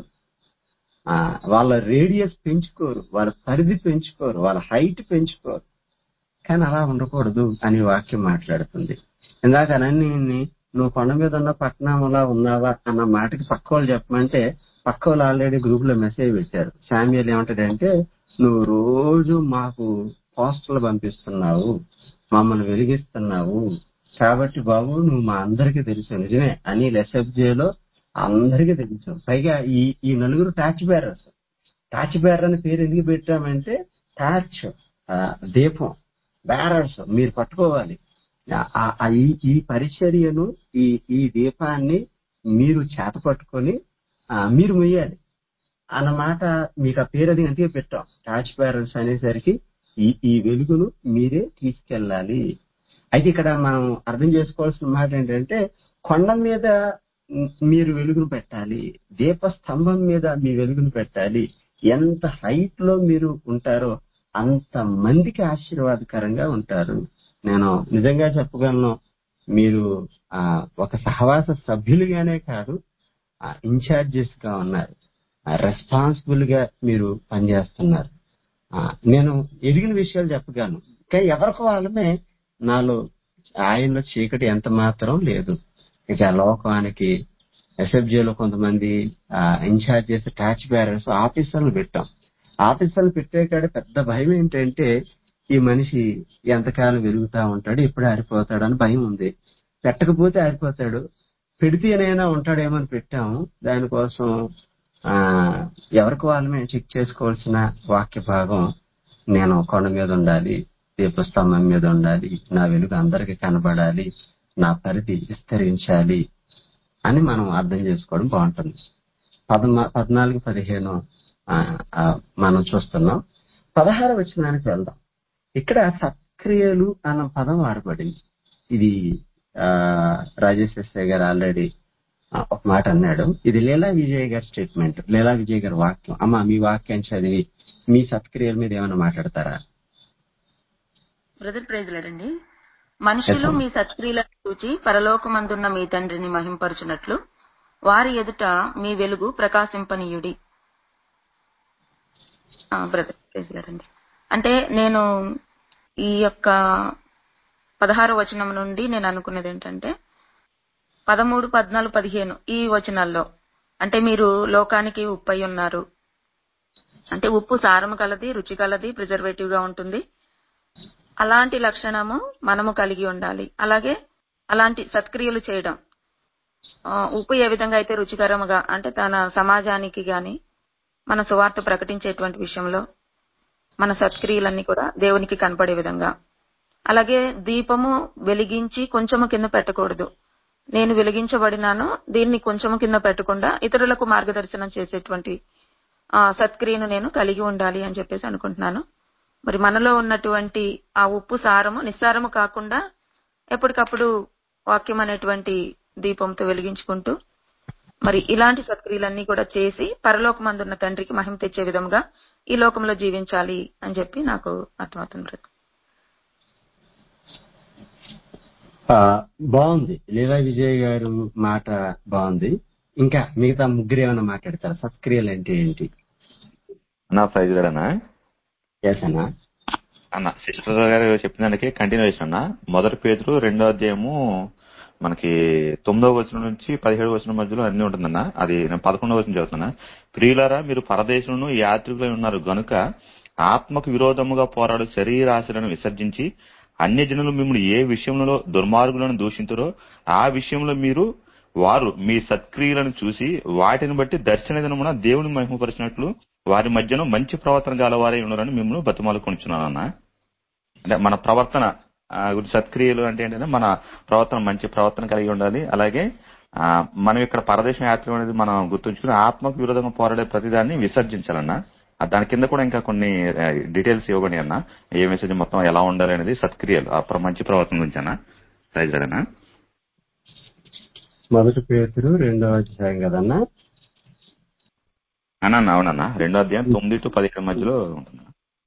ఆ, వాళ్ళ రేడియస్ పెంచుకోరు వాళ్ళ పరిధి పెంచుకోరు వాళ్ళ హైట్ పెంచుకోరు కానీ అలా ఉండకూడదు అని వాక్యం మాట్లాడుతుంది ఇందాక అనన్ని నువ్వు కొండ మీద ఉన్న పట్టణంలా ఉన్నావా అన్న మాటకి పక్క వాళ్ళు చెప్పమంటే పక్క వాళ్ళు ఆల్రెడీ గ్రూప్ లో మెసేజ్ పెట్టారు శామ్యుల్ ఏమంటాడంటే నువ్వు రోజు మాకు పోస్టర్లు పంపిస్తున్నావు మమ్మల్ని వెలిగిస్తున్నావు కాబట్టి బాబు నువ్వు మా అందరికీ తెలుసు నిజమే అని లో అందరికీ తెలుసు పైగా ఈ ఈ నలుగురు టార్చ్ బేరర్స్ టార్చ్ బేరర్ అని పేరు ఎందుకు పెట్టామంటే టార్చ్ ఆ, దీపం బ్యారర్స్ మీరు పట్టుకోవాలి ఆ- ఆ- ఆ ఈ ఈ పరిచర్యను ఈ ఈ దీపాన్ని మీరు చేత పట్టుకొని ఆ, మీరు మొయ్యాలి అన్నమాట మీకు ఆ పేరు అది అందుకే పెట్టాం టార్చ్ బ్యారర్స్ అనేసరికి ఈ ఈ వెలుగును మీరే తీసుకెళ్ళాలి అయితే ఇక్కడ మనం అర్థం చేసుకోవాల్సిన మాట ఏంటంటే కొండ మీద మ్, మీరు వెలుగును పెట్టాలి దీపస్తంభం మీద మీ వెలుగును పెట్టాలి ఎంత హైట్ లో మీరు ఉంటారో అంత మందికి ఆశీర్వాదకరంగా ఉంటారు నేను నిజంగా చెప్పగలను మీరు ఆ ఒక సహవాస సభ్యులుగానే కాదు ఇన్ఛార్జెస్ గా ఉన్నారు రెస్పాన్సిబుల్ గా మీరు పనిచేస్తున్నారు ఆ, నేను ఎరిగిన విషయాలు చెప్పగలను కానీ ఎవరికి వాళ్ళమే నాలో ఆయనలో చీకటి ఎంత మాత్రం లేదు ఇక లోకానికి ఎస్ఎఫ్జేలో కొంతమంది ఇన్ఛార్జ్ చేసే ట్యాచ్ బ్యారర్స్ ఆఫీసర్లు పెట్టాం ఆఫీసర్లు పెట్టే కాడ పెద్ద భయం ఏంటంటే ఈ మనిషి ఎంతకాలం వెలుగుతా ఉంటాడు ఎప్పుడు ఆరిపోతాడు అని భయం ఉంది పెట్టకపోతే ఆరిపోతాడు పెడితేనైనా ఉంటాడేమో అని పెట్టాము దానికోసం ఆ ఎవరికి వాళ్ళు మేము చెక్ చేసుకోవాల్సిన వాక్య భాగం నేను కొండ మీద ఉండాలి దీపస్తంభం మీద ఉండాలి నా వెలుగు అందరికి కనబడాలి నా పరిధి విస్తరించాలి అని మనం అర్థం చేసుకోవడం బాగుంటుంది పదమా పద్నాలుగు పదిహేను ఆ, ఆ, మనం చూస్తున్నాం పదహారు వచనానికి వెళ్దాం ఇక్కడ సత్క్రియలు అన్న పదం వాడబడింది ఇది ఆ రాజేష్ ఎస్ఐ గారు ఆల్రెడీ ఒక మాట అన్నాడు ఇది లీలా విజయ్ గారి స్టేట్మెంట్ లీలా విజయ్ గారి వాక్యం అమ్మ మీ వాక్యం చదివి మీ సత్క్రియల మీద ఏమైనా మాట్లాడతారా బ్రదర్ ప్రైజ్ లేడండి మనుషులు Yes, మీ సత్క్రియలను చూచి పరలోకమందున్న మీ తండ్రిని మహింపరచునట్లు వారి ఎదుట మీ వెలుగు ప్రకాశింపనీయుడి బ్రదర్ ప్రైజ్ లేడండి అంటే నేను ఈ యొక్క పదహారు వచనం నుండి నేను అనుకున్నది ఏంటంటే పదమూడు పద్నాలుగు పదిహేను ఈ వచనాల్లో అంటే మీరు లోకానికి ఉప్పై ఉన్నారు అంటే ఉప్పు సారము కలది రుచి కలది ప్రిజర్వేటివ్ గా ఉంటుంది అలాంటి లక్షణము మనము కలిగి ఉండాలి అలాగే అలాంటి సత్క్రియలు చేయడం ఆ, ఉప్పు ఏ విధంగా అయితే రుచికరముగా అంటే తన సమాజానికి గాని మన సువార్త ప్రకటించేటువంటి విషయంలో మన సత్క్రియలన్నీ కూడా దేవునికి కనపడే విధంగా అలాగే దీపము వెలిగించి కొంచెము కింద పెట్టకూడదు నేను వెలిగించబడినాను దీన్ని కొంచెము కింద పెట్టకుండా ఇతరులకు మార్గదర్శనం చేసేటువంటి ఆ సత్క్రియను నేను కలిగి ఉండాలి అని చెప్పేసి అనుకుంటున్నాను మరి మనలో ఉన్నటువంటి ఆ ఉప్పు సారము నిస్సారము కాకుండా ఎప్పటికప్పుడు వాక్యం అనేటువంటి దీపంతో వెలిగించుకుంటూ మరి ఇలాంటి సత్క్రియలన్నీ కూడా చేసి పరలోకమందున్న తండ్రికి మహిమ తెచ్చే విధంగా ఈ లోకంలో జీవించాలి అని చెప్పి నాకు అర్థమవుతుంది బ్రదర్. ఆ, బాగుంది లీలా విజయ్ గారు మాట బాగుంది ఇంకా మిగతా ముగ్గురు ఏమైనా మాట్లాడతారా సత్క్రియలు అంటే ఏంటి నా ప్రైజ్ గడనా ఏసనా అన్న సిస్టర్ గారు చెప్పిన దానికి కంటిన్యూషన్ అన్న మొదటి పేతురు రెండో అధ్యాయము మనకి తొమ్మిదవ వచనం నుంచి పదిహేడు వచనం మధ్యలో అన్ని ఉంటుందన్న అది నేను పదకొండవ వచనం చదువుతున్నా ప్రియులారా మీరు పరదేశంలో యాత్రికులై ఉన్నారు గనుక ఆత్మకు విరోధముగా పోరాడు శరీరాశలను విసర్జించి అన్య జనులు మిమ్మల్ని ఏ విషయంలో దుర్మార్గులను దూషింతురో ఆ విషయంలో మీరు వారు మీ సత్క్రియలను చూసి వాటిని బట్టి దర్శన దినమున దేవుని మహిమపరిచినట్లు వారి మధ్యన మంచి ప్రవర్తన గలవారై ఉన్నారని మిమ్మల్ని బతిమాలు కొనుచున్నానన్న అంటే మన ప్రవర్తన ఆ, గురించి సత్క్రియలు అంటే ఏంటంటే మన ప్రవర్తన మంచి ప్రవర్తన కలిగి ఉండాలి అలాగే ఆ, మనం ఇక్కడ పరదేశం యాత్ర అనేది మనం గుర్తుంచుకుని ఆత్మకు విరోధంగా పోరాడే ప్రతిదాన్ని విసర్జించాలన్న ఆ, దాని కింద కూడా ఇంకా కొన్ని డీటెయిల్స్ ఇవ్వబడి అన్న ఏ మెసేజ్ మొత్తం ఎలా ఉండాలి అనేది సత్క్రియలు ఆ ప్ర- మంచి ప్రవర్తన గురించి అన్న రైట్ అన్న మొదటి పేతురు రెండో అధ్యాయం కదన్నా అన్న అవునన్న రెండో అధ్యాయం తొమ్మిది టు పదిహేడు మధ్యలో ఉంటుంది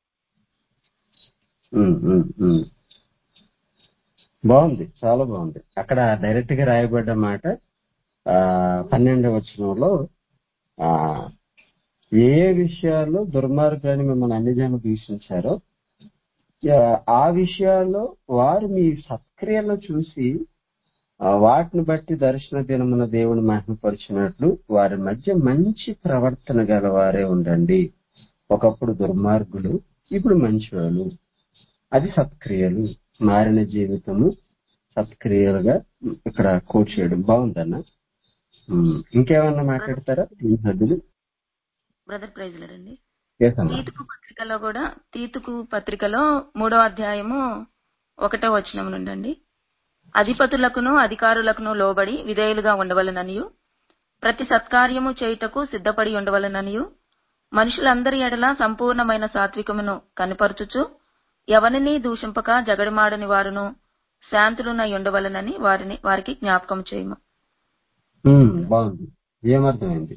ఉమ్, ఉమ్, ఉమ్. బాగుంది చాలా బాగుంది అక్కడ డైరెక్ట్ గా రాయబడ్డ మాట ఆ పన్నెండవ వచనంలో ఆ ఏ ఏ విషయాల్లో దుర్మార్గాన్ని మిమ్మల్ని అన్ని జనం దూషించారో ఆ, ఆ విషయాల్లో వారు మీ సత్క్రియలను చూసి ఆ, వాటిని బట్టి దర్శన దినమున దేవుని మహిమపరిచినట్లు వారి మధ్య మంచి ప్రవర్తన గలవారే ఉండండి ఒకప్పుడు దుర్మార్గులు ఇప్పుడు మంచివాళ్ళు అది సత్క్రియలు మారిన జీవితము సత్క్రియలుగా ఇక్కడ కోట్ చేయడం బాగుందన్న ఉమ్, ఇంకేమన్నా మాట్లాడతారా ఈ సభ్యులు బ్రదర్ ప్రైజ్ లేదండి ఏసమ్మా తీతుకు పత్రికలో కూడా తీతుకు పత్రికలో మూడో అధ్యాయము ఒకటో వచనం నుండండి అధిపతులకును అధికారులకును లోబడి విధేయులుగా ఉండవలననియు ప్రతి సత్కార్యము చేయుటకు సిద్ధపడి ఉండవలననియు మనుషులందరి ఎడల సంపూర్ణమైన సాత్వికమును కనపరచుచు ఎవరిని దూషింపక జగడమాడని వారును శాంతులునై ఉండవలనని వారిని వారికి జ్ఞాపకం చేయము ఉమ్, బాగుంది ఏమర్థమైంది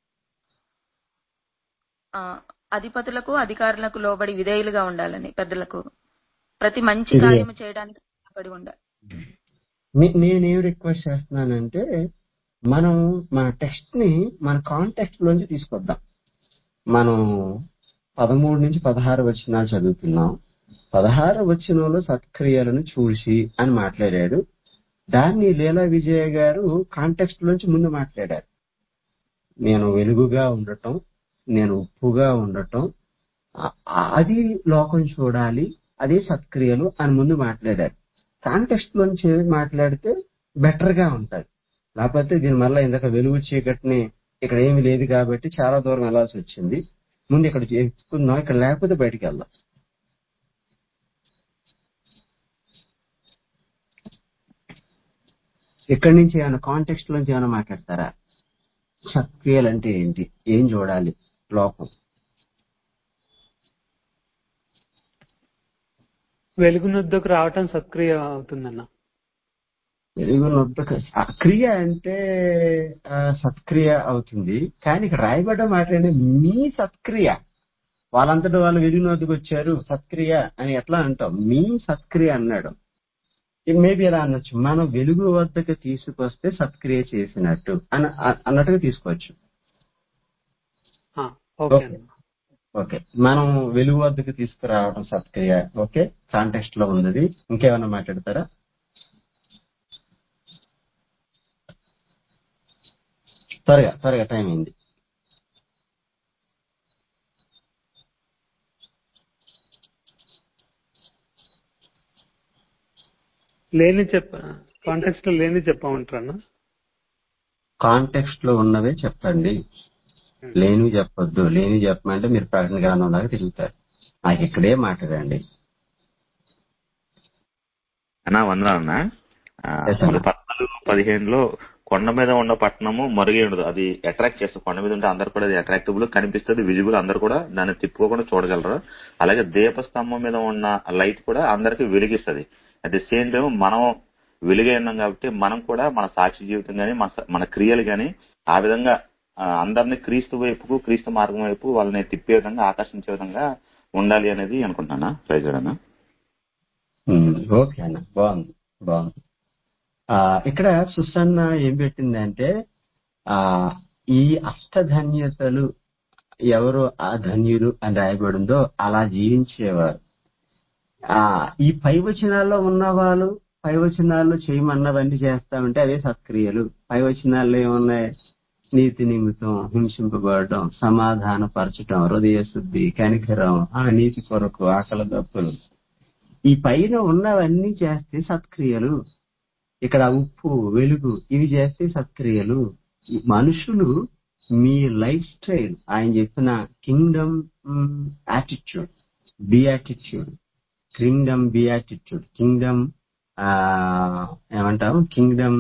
ఆ, అధిపతులకు అధికారులకు లోబడి విధేయులుగా ఉండాలని పెద్దలకు ప్రతి మంచి ఇది- కార్యము చేయడానికి సిద్ధపడి ఉండాలి నే- నేనేం రిక్వెస్ట్ చేస్తున్నానంటే మనం మన టెక్స్ట్ ని మన కాంటెక్స్ట్ లోంచి తీసుకొద్దాం మనం పదమూడు నుంచి పదహారు వచనాలు చదువుతున్నాం పదహారు వచనంలో సత్క్రియలను చూసి అని మాట్లాడాడు దాన్ని లీలా విజయ గారు కాంటెక్స్ట్ లోంచి ముందు మాట్లాడారు నేను వెలుగుగా ఉండటం నేను ఉప్పుగా ఉండటం ఆ- ఆ- అది లోకం చూడాలి అదే సత్క్రియలు అని ముందు మాట్లాడారు కాంటెక్స్ట్ లోంచి మాట్లాడితే బెటర్ గా ఉంటది లేకపోతే దీని మళ్ళీ ఇందాక వెలుగు చీకటిని ఇక్కడ ఏమీ లేదు కాబట్టి చాలా దూరం వెళ్లాల్సి వచ్చింది ముందు ఇక్కడ చెప్పుకుందాం ఇక్కడ లేకపోతే బయటికి వెళ్దాం ఇక్కడి నుంచి ఏమైనా కాంటెక్స్ట్ లోంచి ఏమైనా మాట్లాడతారా సత్క్రియలు అంటే ఏంటి ఏం చూడాలి లోకం వెలుగునొద్దకు రావటం సత్క్రియ అవుతుందన్న వెలుగు నొద్దకు ఆ క్రియ అంటే ఆ, సత్క్రియ అవుతుంది కానీ ఇక్కడ రాయబడ్డ మాట్లాడే మీ సత్క్రియ వాళ్ళంతటి వాళ్ళు వెలుగు నొద్దకు వచ్చారు సత్క్రియ అని ఎట్లా అంటాం మీ సత్క్రియ అన్నాడు మేబీ ఎలా అనొచ్చు మనం వెలుగు వద్దకు తీసుకొస్తే సత్క్రియ చేసినట్టు అని అ- అన్నట్టుగా తీసుకోవచ్చు ఆ, ఓకే ఓకే అన్న ఓకే మనం వెలుగు వద్దకు తీసుకురావడం సత్క్రియ ఓకే కాంటెక్స్ట్ లో ఉన్నది ఇంకేమైనా మాట్లాడతారా త్వరగా త్వరగా టైం అయింది లేని చెప్ప కాంటెక్స్ట్ లో లేని చెప్పమంటారన్న కాంటెక్స్ట్ లో ఉన్నవే చెప్పండి లేని చెప్పొద్దు లేని చెప్పమంటే మీరు ప్రకటన గ్రంథం లాగా తిరుగుతారు నాకు ఇక్కడే మాట్లాడండి అన్నా వందనాలన్నా ఆ, Yes, అన్న. మరి పద్నాలుగు పదిహేనులో కొండ మీద ఉన్న పట్టణము మరుగే ఉండదు అది అట్రాక్ట్ చేస్తుంది కొండ మీద ఉంటే అందరు కూడా అది అట్రాక్టిబుల్ కనిపిస్తుంది విజిబుల్ అందరు కూడా దాన్ని తిప్పుకోకుండా చూడగలరు అలాగే దీపస్తంభం మీద ఉన్న లైట్ కూడా అందరికి వెలిగిస్తుంది అట్ ది సేమ్ టైం మనం వెలుగై ఉన్నాం కాబట్టి మనం కూడా మన సాక్షి జీవితం గానీ మన మన క్రియలు గానీ ఆ విధంగా ఆ, అందరినీ క్రీస్తు వైపుకు క్రీస్తు మార్గం వైపు వాళ్ళని తిప్పే విధంగా ఆకర్షించే విధంగా ఉండాలి అనేది అనుకుంటున్నానా ప్రైజ్ అన్న ఉమ్, ఓకే అన్న బాగుంది బాగుంది ఆ ఇక్కడ సుసన్న ఏం పెట్టిందంటే ఆ ఈ అష్టధన్యతలు ఎవరు ఆ ధన్యులు అని రాయబడిందో అలా జీవించేవారు ఆ ఈ పై వచనాల్లో ఉన్న వాళ్ళు పై వచనాల్లో చేయమన్నవన్నీ చేస్తామంటే అవే సత్క్రియలు పై వచనాల్లో ఏమున్నాయి నీతి నిమిత్తం హింసింపబడటం సమాధాన పరచటం హృదయ శుద్ధి కనికరం ఆ నీతి కొరకు ఆకలి దప్పులు ఈ పైన ఉన్నవన్నీ చేస్తే సత్క్రియలు ఇక్కడ ఉప్పు వెలుగు ఇవి చేస్తే సత్క్రియలు ఈ మనుషులు మీ లైఫ్ స్టైల్ ఆయన చెప్పిన kingdom attitude beatitude kingdom beatitude kingdom ఏమంటాం కింగ్డమ్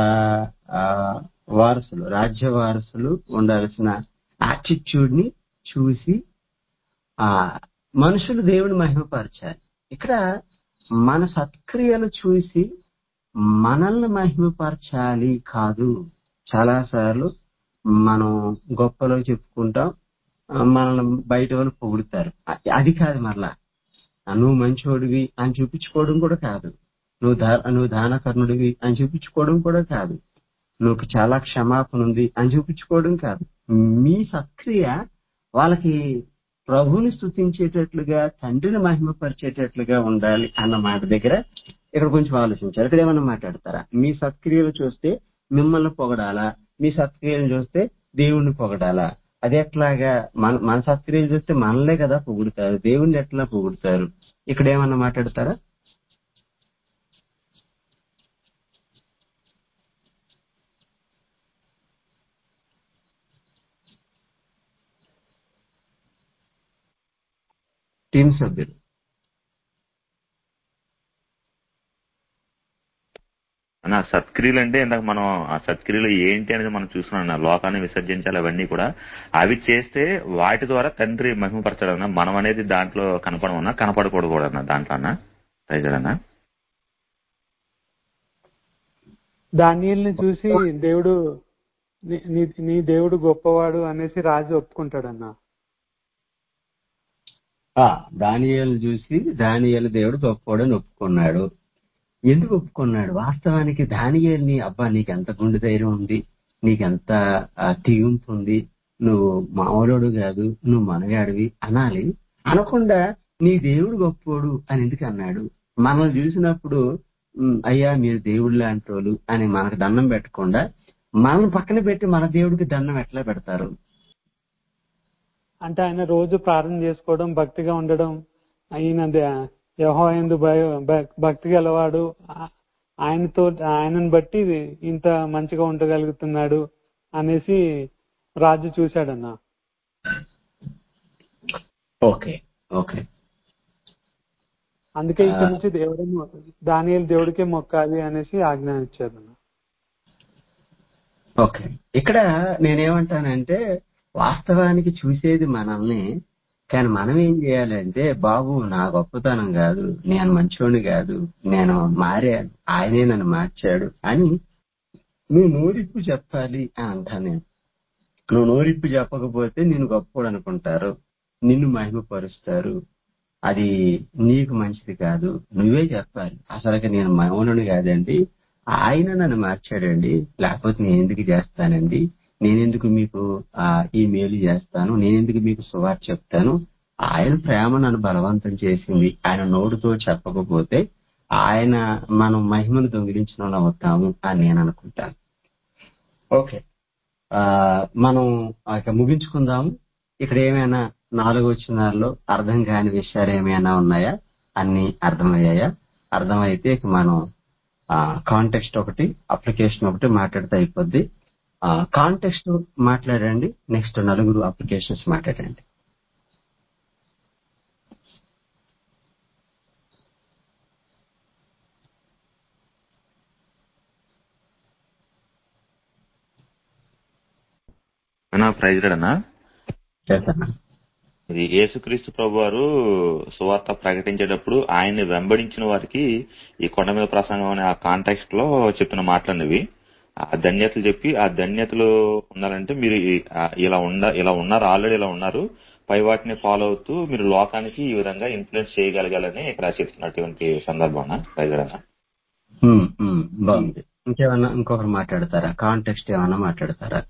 వారసులు రాజ్య వారసులు ఉండాల్సిన యాటిట్యూడ్ ని చూసి ఆ మనుషులు దేవుని మహిమపరచాలి ఇక్కడ మన సత్క్రియలు చూసి మనల్ని మహిమపరచాలి కాదు చాలా సార్లు మనం గొప్పలో చెప్పుకుంటాం ఆ, మనల్ని బయట వాళ్ళు పొగుడుతారు అ- అది కాదు మరలా ఆ, నువ్వు మంచోడివి అని చూపించుకోవడం కూడా కాదు నువ్వు దా- నువ్వు దానకర్ణుడివి అని చూపించుకోవడం కూడా కాదు నువ్వు చాలా క్షమాపణ ఉంది అని చూపించుకోవడం కాదు మీ సత్క్రియ వాళ్ళకి ప్రభుని స్థుతించేటట్లుగా తండ్రిని మహిమపరిచేటట్లుగా ఉండాలి అన్న మాట దగ్గర ఇక్కడ కొంచెం ఆలోచించారు ఇక్కడ ఏమన్నా మాట్లాడతారా మీ సత్క్రియలు చూస్తే మిమ్మల్ని పొగడాలా మీ సత్క్రియలు చూస్తే దేవుణ్ణి పొగడాలా అది ఎట్లాగా మన మన సత్క్రియలు చూస్తే మనలే కదా పొగుడుతారు దేవుణ్ణి ఎట్లా పొగుడుతారు ఇక్కడ ఏమన్నా మాట్లాడతారా టీం సభ్యులు అన్న సత్క్రియలు అంటే ఇందాక మనం ఆ సత్క్రియలు ఏంటి అనేది మనం చూస్తున్నాం అన్న లోకాన్ని విసర్జించాలి అవన్నీ కూడా అవి చేస్తే వాటి ద్వారా తండ్రి మహిమపరచాలన్నా మనం అనేది దాంట్లో కనపడమన్నా కనపడకూడదు కూడా అన్న దాంట్లో అన్న రైతులన్నా దానియల్ని చూసి దేవుడు నీ- నీ నీ దేవుడు గొప్పవాడు అనేసి రాజు ఒప్పుకుంటాడన్న ఆ దానియేలు చూసి దానియేలు దేవుడు గొప్పోడని ఒప్పుకున్నాడు ఎందుకు ఒప్పుకున్నాడు వాస్తవానికి దానియేల్ని అబ్బా నీకెంత గుండె ధైర్యం ఉంది నీకెంత ఆ, తెగింపు ఉంది నువ్వు మామూలుడు కాదు నువ్వు మనగాడివి అనాలి అనకుండా నీ దేవుడు గొప్పోడు అని ఎందుకు అన్నాడు మనల్ని చూసినప్పుడు "ఉమ్, అయ్యా మీరు దేవుడు లాంటి వాళ్ళు అని మనకు దండం పెట్టకుండా మనల్ని పక్కన పెట్టి మన దేవుడికి దండం ఎట్లా పెడతారు అంటే ఆయన రోజు ప్రార్థన చేసుకోవడం భక్తిగా ఉండడం ఆయన దే- యహో ఎందు భయ భక్- భక్తి గలవాడు ఆ- ఆయనతో ఆయనను బట్టి ఇంత మంచిగా ఉండగలుగుతున్నాడు అనేసి రాజు చూశాడన్న ఓకే ఓకే అందుకే ఇక్కడ ఆ. నుంచి దేవుడే దానియలు దేవుడికే మొక్కాలి అనేసి ఆజ్ఞ ఇచ్చారన్న ఓకే ఇక్కడ నేనేమంటానంటే వాస్తవానికి చూసేది మనల్ని కానీ మనం ఏం చేయాలంటే బాబు నా గొప్పతనం కాదు నేను మంచోని కాదు నేను మారాను ఆయనే నన్ను మార్చాడు అని నువ్వు నోరిప్పు చెప్పాలి అని అంటాను నేను నువ్వు నోరిప్పు చెప్పకపోతే నేను గొప్పోడు అనుకుంటారు నిన్ను మహిమపరుస్తారు అది నీకు మంచిది కాదు నువ్వే చెప్పాలి అసలుకి నేను మౌనుని కాదండి ఆయన నన్ను మార్చాడండి లేకపోతే నేను ఎందుకు చేస్తానండి నేనెందుకు మీకు ఆ, ఈ మేలు చేస్తాను నేనెందుకు మీకు సువార్ చెప్తాను ఆయన ప్రేమ నన్ను బలవంతం చేసింది ఆయన నోటితో చెప్పకపోతే ఆయన మనం మహిమను దొంగిలించిన వాళ్ళం అవుతాము అని నేను అనుకుంటాను ఓకే ఆ మనం ఇక ముగించుకుందాము ఇక్కడ ఏమైనా నాలుగు వచ్చినాల్లో అర్థం కాని విషయాలు ఏమైనా ఉన్నాయా అన్ని అర్థమయ్యాయా అర్థమైతే ఇక మనం కాంటెక్స్ట్ ఒకటి అప్లికేషన్ ఒకటి మాట్లాడితే అయిపోద్ది కాంటెక్స్ట్ మాట్లాడండి నెక్స్ట్ నలుగురు అప్లికేషన్స్ మాట్లాడండి అన్నా ప్రైజ్ అన్నా చేస్తాను ఇది యేసుక్రీస్తు ప్రభు వారు సువార్త ప్రకటించేటప్పుడు ఆయన్ని వెంబడించిన వారికి ఈ కొండ మీద ప్రసంగం అనే ఆ కాంటాక్స్ట్ లో చెప్పిన మాటలన్నవి ఆ ధన్యతలు చెప్పి ఆ ధన్యతలు ఉండాలంటే మీరు ఈ- ఆ ఇలా ఉండ ఇలా ఉన్నారు ఆల్రెడీ ఇలా ఉన్నారు పై వాటిని ఫాలో అవుతూ మీరు లోకానికి ఈ విధంగా ఇన్ఫ్లుయెన్స్ చేయగలగాలని ఇక్కడ చెప్తున్నటువంటి సందర్భం ప్రైజ్ అన్నా ఉమ్, ఉమ్, బాగుంది ఇంకేమన్నా ఇంకొకరు మాట్లాడతారా కాంటెక్స్ట్ ఏమన్నా మాట్లాడతారా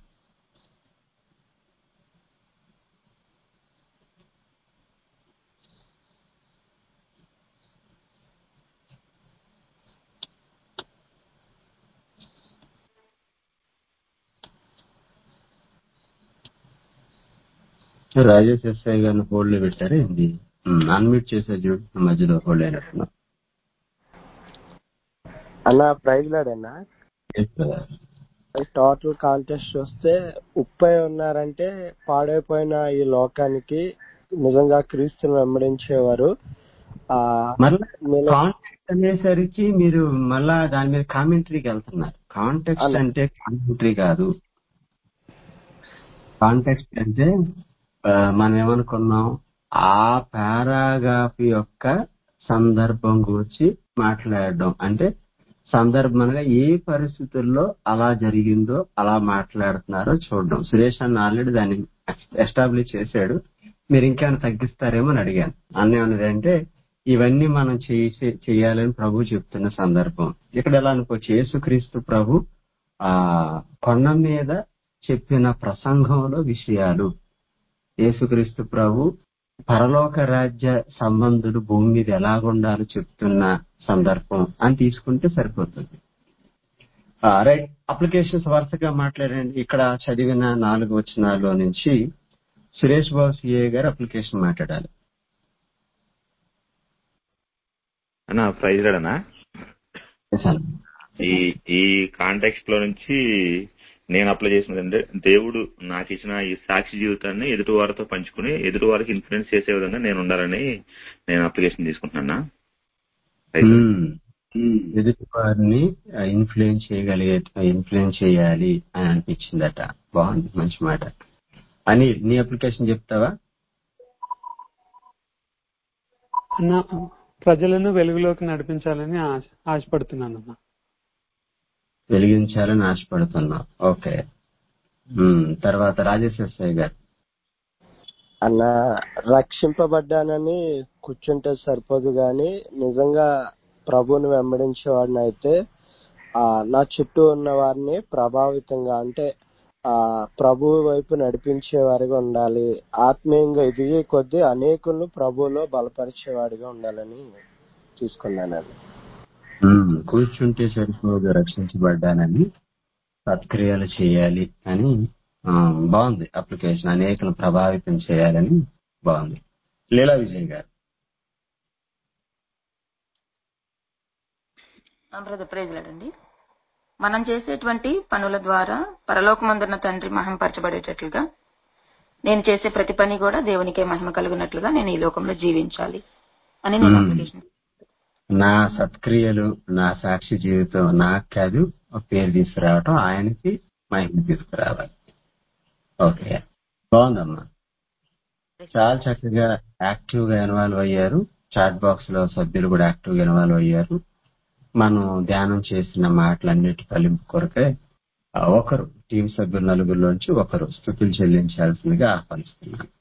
రాజేష్ ఎస్ఐ గారిని హోల్డ్ లో పెట్టారు ఏంది అన్మ్యూట్ చేసే చూడు మధ్యలో హోల్డ్ అయినట్టున్నా అన్న ప్రైజ్ లాడన్నా టోటల్ కాంటెస్ట్ చూస్తే ఉప్పై ఉన్నారంటే పాడైపోయిన ఈ లోకానికి నిజంగా క్రీస్తుని వెంబడించేవారు ఆ మళ్ళా నేను- కాంటెక్స్ట్ అనేసరికి మీరు మళ్ళా దాని మీద కామెంటరీకి వెళ్తున్నారు కాంటెక్స్ట్ అలా. అంటే కామెంటరీ కాదు కాంటెక్స్ట్ అంటే ఆ, మనం ఏమనుకున్నాం ఆ పారాగ్రాఫ్ యొక్క సందర్భం గురించి మాట్లాడడం అంటే సందర్భంగా ఏ పరిస్థితుల్లో అలా జరిగిందో అలా మాట్లాడుతున్నారో చూడడం సురేష్ అన్న ఆల్రెడీ దాన్ని ఎస్టాబ్లిష్ చేశాడు మీరు ఇంకేమైనా తగ్గిస్తారేమో అని అడిగాను అన్న ఏమన్నదంటే ఇవన్నీ మనం చేసే చేయాలని ప్రభు చెప్తున్న సందర్భం ఇక్కడ ఎలా అనుకోవచ్చు యేసుక్రీస్తు ప్రభు ఆ కొండ మీద చెప్పిన ప్రసంగంలో విషయాలు యేసుక్రీస్తు ప్రభు పరలోక రాజ్య సంబంధులు భూమి మీద ఎలాగుండాలో చెప్తున్న సందర్భం అని తీసుకుంటే సరిపోతుంది రైట్ అప్లికేషన్స్ వరుసగా మాట్లాడండి ఇక్కడ చదివిన నాలుగు వచనాల్లో నుంచి సురేష్ బాబు సిఏ గారు అప్లికేషన్ మాట్లాడాలి అన్నా ప్రైజ్ అన్నా Yes, అన్న. ఈ ఈ కాంటెక్స్ట్ లో నుంచి నేను అప్లై చేసినది అంటే దేవుడు నాకు ఇచ్చిన ఈ సాక్షి జీవితాన్ని ఎదుటి వారితో పంచుకుని ఎదుటి వారికి ఇన్ఫ్లుయెన్స్ చేసే విధంగా నేను ఉండాలని నేను అప్లికేషన్ తీసుకుంటున్నా మ్మ్. ఎదుటి వారిని ఇన్ఫ్లుయెన్స్ చేయగలిగే ఇన్ఫ్లుయెన్స్ చేయాలి అని అనిపించిందట బాగుంది మంచి మాట అని నీ అప్లికేషన్ చెప్తావా అన్న ప్రజలను వెలుగులోకి నడిపించాలని ఆశ ఆశపడుతున్నాను అన్న వెలిగించాలని ఆశపడుతున్నావు ఓకే మ్మ్. తర్వాత రాజేశ్వర గారు అన్న రక్షింపబడ్డానని కూర్చుంటే సరిపోదు గాని నిజంగా ప్రభువుని వెంబడించేవాడిని అయితే ఆ నా చుట్టూ ఉన్న వారిని ప్రభావితంగా అంటే ఆ ప్రభు వైపు నడిపించే వారిగా ఉండాలి ఆత్మీయంగా ఎదిగే కొద్దీ అనేకులను ప్రభువులో బలపరిచేవాడిగా ఉండాలని తీసుకున్నాను మ్మ్. కూర్చుంటే సరిపోదు రక్షించబడ్డానని సత్క్రియలు చేయాలి అని ఆ, బాగుంది అప్లికేషన్ అనేకలను ప్రభావితం చేయాలని బాగుంది లీలా విజయ్ గారు బ్రదర్ ప్రైజ్లాడండి మనం చేసేటువంటి పనుల ద్వారా పరలోకమందున్న తండ్రి మహిమపరచబడేటట్లుగా నేను చేసే ప్రతి పని కూడా దేవునికే మహిమ కలుగునట్లుగా నేను ఈ లోకంలో జీవించాలి అని నేను మ్మ్. అప్లికేషన్ నా సత్క్రియలు నా సాక్షి జీవితం నాకు కాదు ఒక పేరు తీసుకురావటం ఆయనకి మహిమ తీసుకురావాలి ఓకే బాగుందమ్మా చాలా చక్కగా యాక్టివ్ గా ఇన్వాల్వ్ అయ్యారు చాట్ బాక్స్ లో సభ్యులు కూడా యాక్టివ్ గా ఇన్వాల్వ్ అయ్యారు మనం ధ్యానం చేసిన మాటలన్నిటి కలిపి కొరకే ఆ, ఒకరు టీం సభ్యులు నలుగురిలోంచి ఒకరు స్థుతులు చెల్లించాల్సిందిగా ఆహ్వానిస్తున్నాను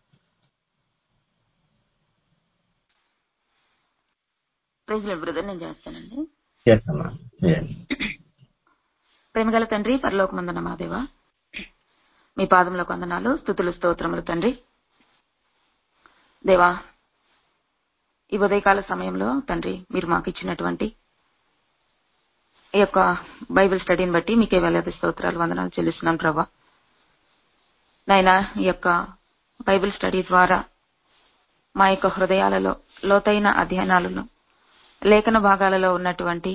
ప్రైజ్ బ్రదర్ నేను చేస్తానండి చేస్తామా చేయండి ప్రేమగల తండ్రి పరలోకమందున మా దేవ మీ పాదములకు వందనాలు స్థుతులు స్తోత్రములు తండ్రి దేవా ఈ ఉదయకాల సమయంలో తండ్రి మీరు మాకు ఇచ్చినటువంటి ఈ యొక్క బైబిల్ స్టడీని బట్టి మీకే వేలాది స్తోత్రాలు వందనాలు చెల్లిస్తున్నాను ప్రభా నాయనా ఈ యొక్క బైబిల్ స్టడీ ద్వారా మా యొక్క హృదయాలలో లోతైన అధ్యయనాలను లేఖన భాగాలలో ఉన్నటువంటి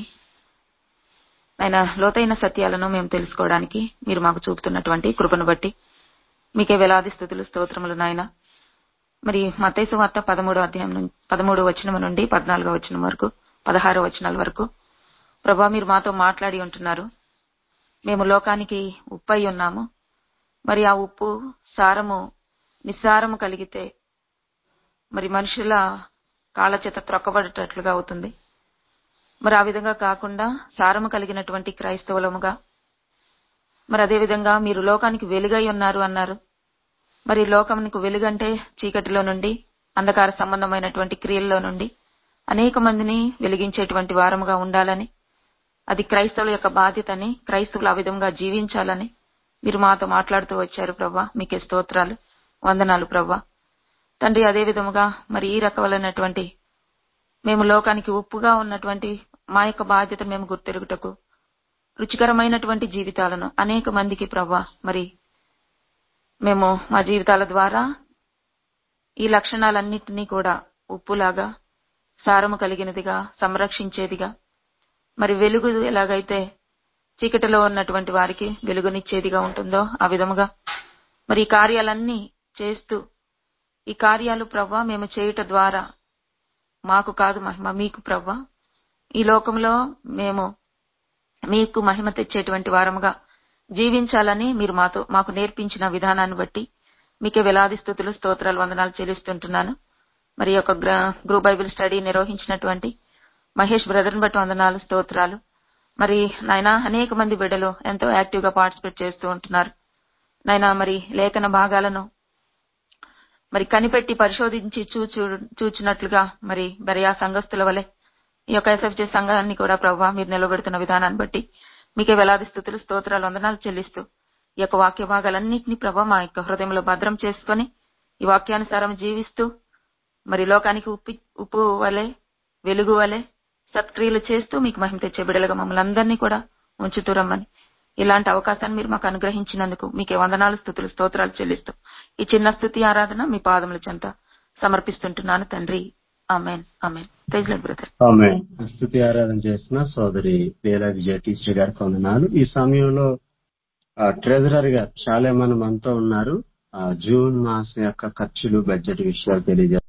ఆయన లోతైన సత్యాలను మేము తెలుసుకోవడానికి మీరు మాకు చూపుతున్నటువంటి కృపను బట్టి మీకే వేలాది స్థుతులు స్తోత్రములు నాయన మరి మతైసు వార్త పదమూడో అధ్యాయం నుంచి పదమూడు వచనం నుండి పద్నాలుగో వచనం వరకు పదహారో వచనాల వరకు ప్రభా మీరు మాతో మాట్లాడి ఉంటున్నారు మేము లోకానికి ఉప్పు అయి ఉన్నాము మరి ఆ ఉప్పు సారము నిస్సారము కలిగితే మరి మనుషుల కాళ్ళ చేత త్రొక్కబడేటట్లుగా అవుతుంది మరి ఆ విధంగా కాకుండా సారము కలిగినటువంటి క్రైస్తవులముగా మరి అదే విధంగా మీరు లోకానికి వెలుగై ఉన్నారు అన్నారు మరి లోకమునకు వెలుగంటే చీకటిలో నుండి అంధకార సంబంధమైనటువంటి క్రియల్లో నుండి అనేక మందిని వెలిగించేటువంటి వారముగా ఉండాలని అది క్రైస్తవుల యొక్క బాధ్యతని క్రైస్తవులు ఆ విధంగా జీవించాలని మీరు మాతో మాట్లాడుతూ వచ్చారు ప్రభా మీకే స్తోత్రాలు వందనాలు ప్రభా తండ్రి అదే విధముగా మరి ఈ రకములైనటువంటి మేము లోకానికి ఉప్పుగా ఉన్నటువంటి మా యొక్క బాధ్యత మేము గుర్తెరుగుటకు రుచికరమైనటువంటి జీవితాలను అనేక మందికి ప్రభా మరి మేము మా జీవితాల ద్వారా ఈ లక్షణాలన్నింటినీ కూడా ఉప్పులాగా సారము కలిగినదిగా సంరక్షించేదిగా మరి వెలుగు ఎలాగైతే చీకటిలో ఉన్నటువంటి వారికి వెలుగునిచ్చేదిగా ఉంటుందో ఆ విధముగా మరి ఈ కార్యాలన్నీ చేస్తూ ఈ కార్యాలు ప్రవ్వా మేము చేయుట ద్వారా మాకు కాదు మహిమ మీకు ప్రవ్వా ఈ లోకంలో మేము మీకు మహిమ తెచ్చేటువంటి వారముగా జీవించాలని మీరు మాతో మాకు నేర్పించిన విధానాన్ని బట్టి మీకే వేలాది స్థుతులు స్తోత్రాలు వందనాలు చెల్లిస్తుంటున్నాను మరి ఈ యొక్క గ్ర- గ్రూప్ బైబిల్ స్టడీ నిర్వహించినటువంటి మహేష్ బ్రదర్ని బట్టి వందనాలు స్తోత్రాలు మరి నాయన అనేక మంది బిడ్డలు ఎంతో యాక్టివ్ గా పార్టిసిపేట్ చేస్తూ ఉంటున్నారు నాయన మరి లేఖన భాగాలను మరి కనిపెట్టి పరిశోధించి చూచు చూచినట్లుగా మరి బరియా సంఘస్థుల వలె ఈ యొక్క ఎస్ఎఫ్జే సంఘాన్ని కూడా ప్రభావ మీరు నిలబెడుతున్న విధానాన్ని బట్టి మీకే వేలాది స్థుతులు స్తోత్రాలు వందనాలు చెల్లిస్తూ ఈ యొక్క వాక్య భాగాలన్నింటినీ ప్రభావ మా యొక్క హృదయంలో భద్రం చేసుకొని ఈ వాక్యానుసారం జీవిస్తూ మరి లోకానికి ఉప్పు ఉప్పు వలె వెలుగు వలె సత్క్రియలు చేస్తూ మీకు మహిమ తెచ్చే బిడలుగా మమ్మల్ని అందరినీ కూడా ఉంచుతూ రమ్మని ఇలాంటి అవకాశాన్ని మీరు మాకు అనుగ్రహించినందుకు మీకే వందనాలు స్థుతులు స్తోత్రాలు చెల్లిస్తూ ఈ చిన్న స్థుతి ఆరాధన మీ పాదముల చెంత సమర్పిస్తుంటున్నాను తండ్రి ఆమెన్ ఆమెన్ ప్రైజ్లాడ్ బ్రదర్ ఆమె స్థుతి ఆరాధన చేసిన సోదరి వేలాది జటీశ్రీ గారికి వందనాలు ఈ సమయంలో ఆ, ట్రెజరర్ గారు చాలా మంది మనతో ఉన్నారు ఆ, జూన్ మాసం యొక్క ఖర్చులు బడ్జెట్ విషయాలు తెలియజేస్తారు